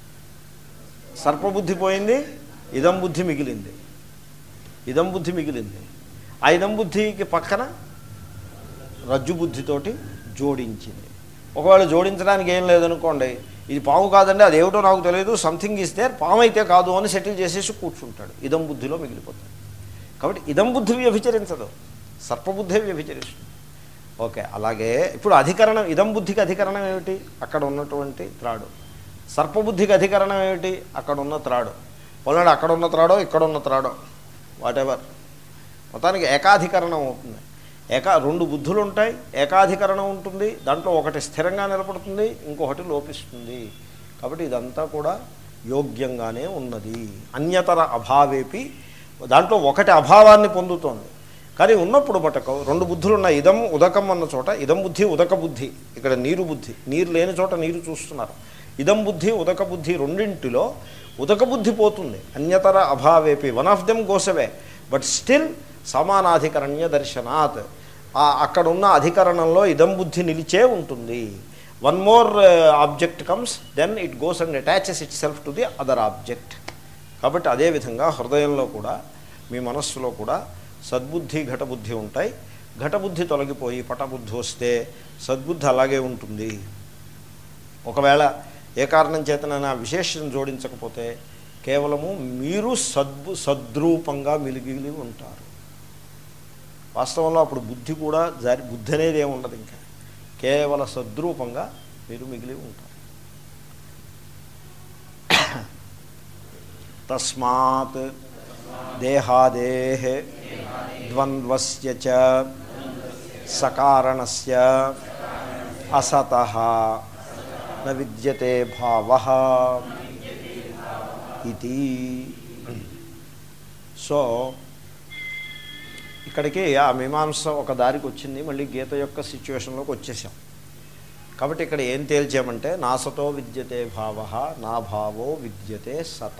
సర్పబుద్ధి పోయింది ఇదం బుద్ధి మిగిలింది ఇదం బుద్ధి మిగిలింది ఆ ఇదం బుద్ధికి పక్కన రజ్జు బుద్ధితోటి జోడించింది ఒకవేళ జోడించడానికి ఏం లేదనుకోండి ఇది పాము కాదండి అది ఏమిటో నాకు తెలియదు సంథింగ్ ఇస్ దేర్ పాము అయితే కాదు అని సెటిల్ చేసేసి కూర్చుంటాడు ఇదం బుద్ధిలో మిగిలిపోతుంది కాబట్టి ఇదం బుద్ధి వ్యభిచరించదు సర్పబుద్ధే వ్యభిచరిస్తుంది ఓకే అలాగే ఇప్పుడు అధికరణం ఇదం బుద్ధికి అధికరణం ఏమిటి అక్కడ ఉన్నటువంటి త్రాడు సర్పబుద్ధికి అధికరణం ఏమిటి అక్కడ ఉన్న త్రాడు పొలాడు అక్కడ ఉన్న త్రాడో ఇక్కడ ఉన్న త్రాడో వాటెవర్ మొత్తానికి ఏకాధికరణం అవుతుంది ఏకా రెండు బుద్ధులు ఉంటాయి ఏకాధికరణం ఉంటుంది దాంట్లో ఒకటి స్థిరంగా నిలబడుతుంది ఇంకొకటి లోపిస్తుంది కాబట్టి ఇదంతా కూడా యోగ్యంగానే ఉన్నది అన్యతర అభావేపి దాంట్లో ఒకటి అభావాన్ని పొందుతోంది కానీ ఉన్నప్పుడు మటకు రెండు బుద్ధులు ఉన్నాయి ఇదం ఉదకం అన్న చోట ఇదం బుద్ధి ఉదక బుద్ధి ఇక్కడ నీరు బుద్ధి నీరు లేని చోట నీరు చూస్తున్నారు ఇదం బుద్ధి ఉదక బుద్ధి రెండింటిలో ఉదక బుద్ధి పోతుంది అన్యతర అభావేపి one of them goes away but still సమానాధికరణ్య దర్శనాత్ ఆ అక్కడ ఉన్న అధికరణంలో ఇదం బుద్ధి నిలిచే ఉంటుంది one more object comes then it goes and attaches itself to the other object కాబట్టి అదేవిధంగా హృదయంలో కూడా మీ మనస్సులో కూడా సద్బుద్ధి ఘటబుద్ధి ఉంటాయి ఘటబుద్ధి తొలగిపోయి పటబుద్ధి వస్తే సద్బుద్ధి అలాగే ఉంటుంది ఒకవేళ ఏ కారణం చేతనైనా విశేషం జోడించకపోతే కేవలము మీరు సద్బు సద్రూపంగా మిలిగిలి ఉంటారు వాస్తవంలో అప్పుడు బుద్ధి కూడా జారి బుద్ధి అనేది ఏమి ఉండదు ఇంకా కేవల సద్రూపంగా మీరు మిగిలి ఉంటారు తస్మాత్ దేహాదే ద్వంద్వస్య చ సకారణస్య అసత న విద్యతే భావ ఇది సో ఇక్కడికి ఆ మీమాంస ఒక దారికి వచ్చింది మళ్ళీ గీత యొక్క సిచ్యువేషన్లోకి వచ్చేసాం కాబట్టి ఇక్కడ ఏం తేల్చామంటే నాసతో విద్యతే భావ నా భావో విద్యతే సత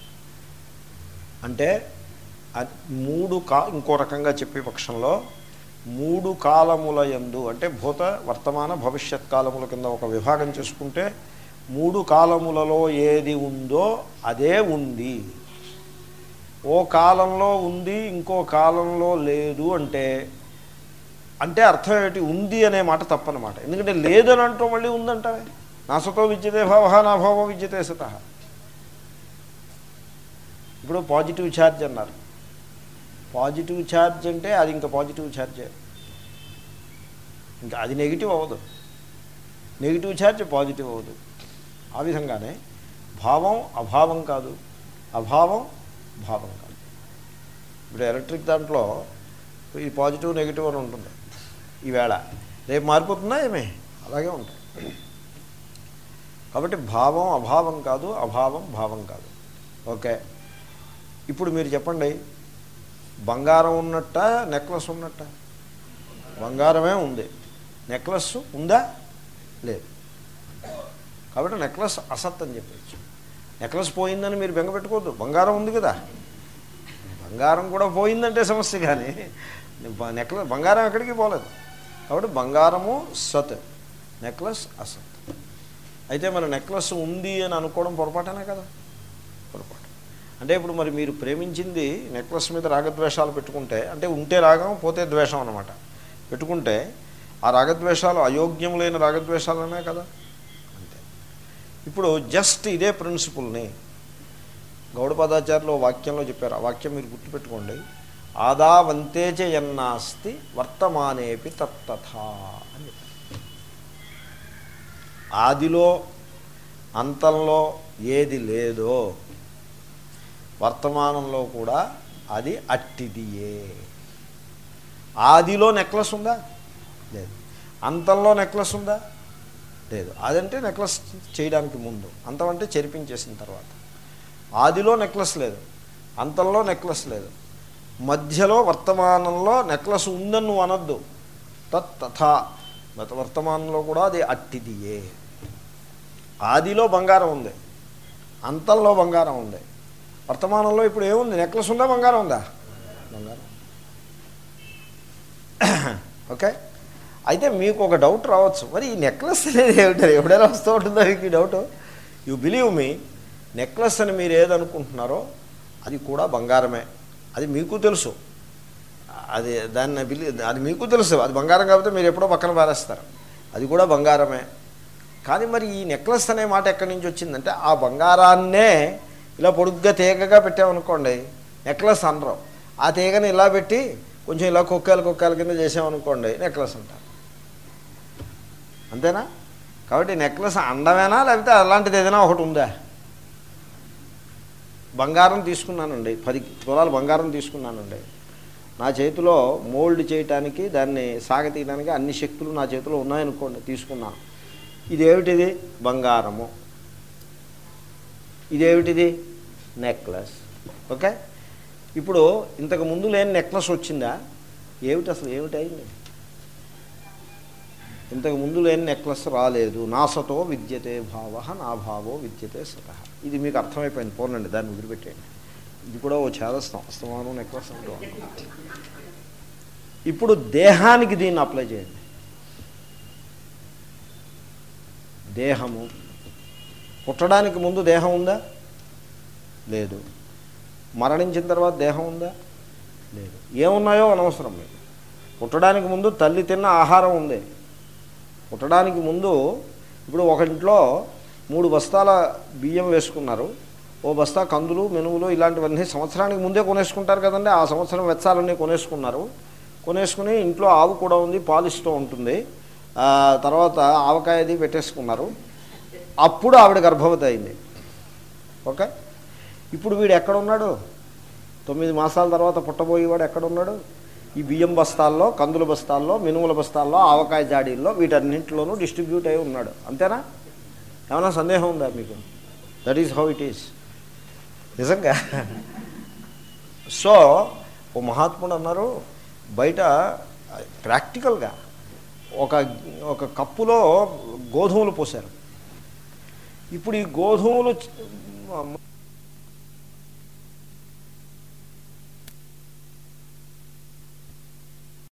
అంటే అ- మూడు కా ఇంకో రకంగా చెప్పే పక్షంలో మూడు కాలముల యందు అంటే భూత వర్తమాన భవిష్యత్ కాలముల కింద ఒక విభాగం చేసుకుంటే మూడు కాలములలో ఏది ఉందో అదే ఉంది ఓ కాలంలో ఉంది ఇంకో కాలంలో లేదు అంటే అంటే అర్థం ఏమిటి ఉంది అనే మాట తప్పనమాట ఎందుకంటే లేదని అంటూ మళ్ళీ ఉందంటావే నాసతో విద్యతే భావ నా భావ విద్యతే సత ఇప్పుడు పాజిటివ్ ఛార్జ్ అన్నారు పాజిటివ్ ఛార్జ్ అంటే అది ఇంకా పాజిటివ్ ఛార్జే ఇంకా అది నెగిటివ్ అవ్వదు నెగిటివ్ ఛార్జ్ పాజిటివ్ అవ్వదు ఆ విధంగానే భావం అభావం కాదు అభావం భావం కాదు ఇప్పుడు ఎలక్ట్రిక్ దాంట్లో ఈ పాజిటివ్ నెగిటివ్ అని ఉంటుంది ఈవేళ రేపు మారిపోతుందా ఏమే అలాగే ఉంటాయి కాబట్టి భావం అభావం కాదు అభావం భావం కాదు ఓకే ఇప్పుడు మీరు చెప్పండి బంగారం ఉన్నట్ట నెక్లెస్ ఉన్నట్ట బంగారమే ఉంది నెక్లెస్ ఉందా లేదు కాబట్టి నెక్లెస్ అసత్ అని చెప్పచ్చు నెక్లెస్ పోయిందని మీరు బెంగ పెట్టుకోవద్దు బంగారం ఉంది కదా బంగారం కూడా పోయిందంటే సమస్య కానీ నెక్లెస్ బంగారం ఎక్కడికి పోలేదు కాబట్టి బంగారము సత్ నెక్లెస్ అసత్ అయితే మన నెక్లెస్ ఉంది అని అనుకోవడం పొరపాటనే కదా పొరపాటు అంటే ఇప్పుడు మరి మీరు ప్రేమించింది నెక్లెస్ మీద రాగద్వేషాలు పెట్టుకుంటే అంటే ఉంటే రాగం పోతే ద్వేషం అనమాట పెట్టుకుంటే ఆ రాగద్వేషాలు అయోగ్యములైన రాగద్వేషాలనే కదా అంతే ఇప్పుడు జస్ట్ ఇదే ప్రిన్సిపుల్ని గౌడపదాచార్యులు ఓ వాక్యంలో చెప్పారు ఆ వాక్యం మీరు గుర్తుపెట్టుకోండి ఆదా వంతేచ ఎన్నాస్తి వర్తమానేపి తత్తథా అని చెప్పారు ఆదిలో అంతంలో ఏది లేదో వర్తమానంలో కూడా అది అట్టిదియే ఆదిలో నెక్లెస్ ఉందా లేదు అంతంలో నెక్లెస్ ఉందా లేదు అదంటే నెక్లెస్ చేయడానికి ముందు అంతం అంటే చెరిపించేసిన తర్వాత ఆదిలో నెక్లెస్ లేదు అంతంలో నెక్లెస్ లేదు మధ్యలో వర్తమానంలో నెక్లెస్ ఉందని నువ్వు అనొద్దు తత్ తథా గత వర్తమానంలో కూడా అది అట్టిదియే ఆదిలో బంగారం ఉంది అంతంలో బంగారం ఉంది వర్తమానంలో ఇప్పుడు ఏముంది నెక్లెస్ ఉందా బంగారం ఉందా బంగారం ఓకే అయితే మీకు ఒక డౌట్ రావచ్చు మరి ఈ నెక్లెస్ అనేది ఏమిటారు ఎప్పుడైనా వస్తూ ఉంటుందో మీకు ఈ doubt you believe me necklace అని మీరు ఏదనుకుంటున్నారో అది కూడా బంగారమే అది మీకు తెలుసు అది దాన్ని బిలి అది మీకు తెలుసు అది బంగారం కాబట్టి మీరు ఎప్పుడో పక్కన పారేస్తారు అది కూడా బంగారమే కానీ మరి ఈ నెక్లెస్ అనే మాట ఎక్కడి నుంచి వచ్చిందంటే ఆ బంగారాన్నే ఇలా పొడుగ్గా తీగగా పెట్టామనుకోండి నెక్లెస్ అనరు ఆ తీగని ఇలా పెట్టి కొంచెం ఇలా కుక్కలు కుక్కల కింద చేసామనుకోండి నెక్లెస్ అంటారు అంతేనా కాబట్టి నెక్లెస్ అందమేనా లేకపోతే అలాంటిది ఏదైనా ఒకటి ఉందా బంగారం తీసుకున్నానండి పది తులాలు బంగారం తీసుకున్నానండి నా చేతిలో మోల్డ్ చేయటానికి దాన్ని సాగతీయడానికి అన్ని శక్తులు నా చేతిలో ఉన్నాయనుకోండి తీసుకున్నాను ఇదేమిటిది బంగారము ఇదేమిటిది నెక్లెస్ ఓకే ఇప్పుడు ఇంతకు ముందు లేని నెక్లెస్ వచ్చిందా ఏమిటి అసలు ఏమిటైంది ఇంతకు ముందు లేని నెక్లెస్ రాలేదు నాసతో విద్యతే భావ నా భావో విద్యతే సత ఇది మీకు అర్థమైపోయింది పోనండి దాన్ని వదిలిపెట్టేయండి ఇది కూడా ఓ చేదస్తాం అస్తమానం నెక్లెస్ అంటూ అనుకుంటాం. ఇప్పుడు దేహానికి దీన్ని అప్లై చేయండి దేహము పుట్టడానికి ముందు దేహం ఉందా లేదు మరణించిన తర్వాత దేహం ఉందా లేదు ఏమున్నాయో అనవసరం మీకు పుట్టడానికి ముందు తల్లి తిన్న ఆహారం ఉంది పుట్టడానికి ముందు ఇప్పుడు ఒక ఇంట్లో మూడు బస్తాల బియ్యం వేసుకున్నారు ఓ బస్తా కందులు మెనువులు ఇలాంటివన్నీ సంవత్సరానికి ముందే కొనేసుకుంటారు కదండి ఆ సంవత్సరం వెచ్చాలన్నీ కొనేసుకున్నారు కొనేసుకుని ఇంట్లో ఆవు కూడా ఉంది పాలిస్తూ ఉంటుంది ఆ, తర్వాత ఆవకాయ అది పెట్టేసుకున్నారు అప్పుడు ఆవిడ గర్భవతి అయింది ఓకే ఇప్పుడు వీడు ఎక్కడ ఉన్నాడు తొమ్మిది మాసాల తర్వాత పుట్టబోయేవాడు ఎక్కడ ఉన్నాడు ఈ బియ్యం బస్తాల్లో కందుల బస్తాల్లో మినుముల బస్తాల్లో ఆవకాయ జాడీల్లో వీటన్నింటిలోనూ డిస్ట్రిబ్యూట్ అయి ఉన్నాడు అంతేనా ఏమైనా సందేహం ఉందా మీకు that is how it is నిజంగా సో ఓ మహాత్ముడు అన్నారు బయట ప్రాక్టికల్గా ఒక ఒక కప్పులో గోధుమలు పోశారు ఇప్పుడు ఈ గోధుమలు చ-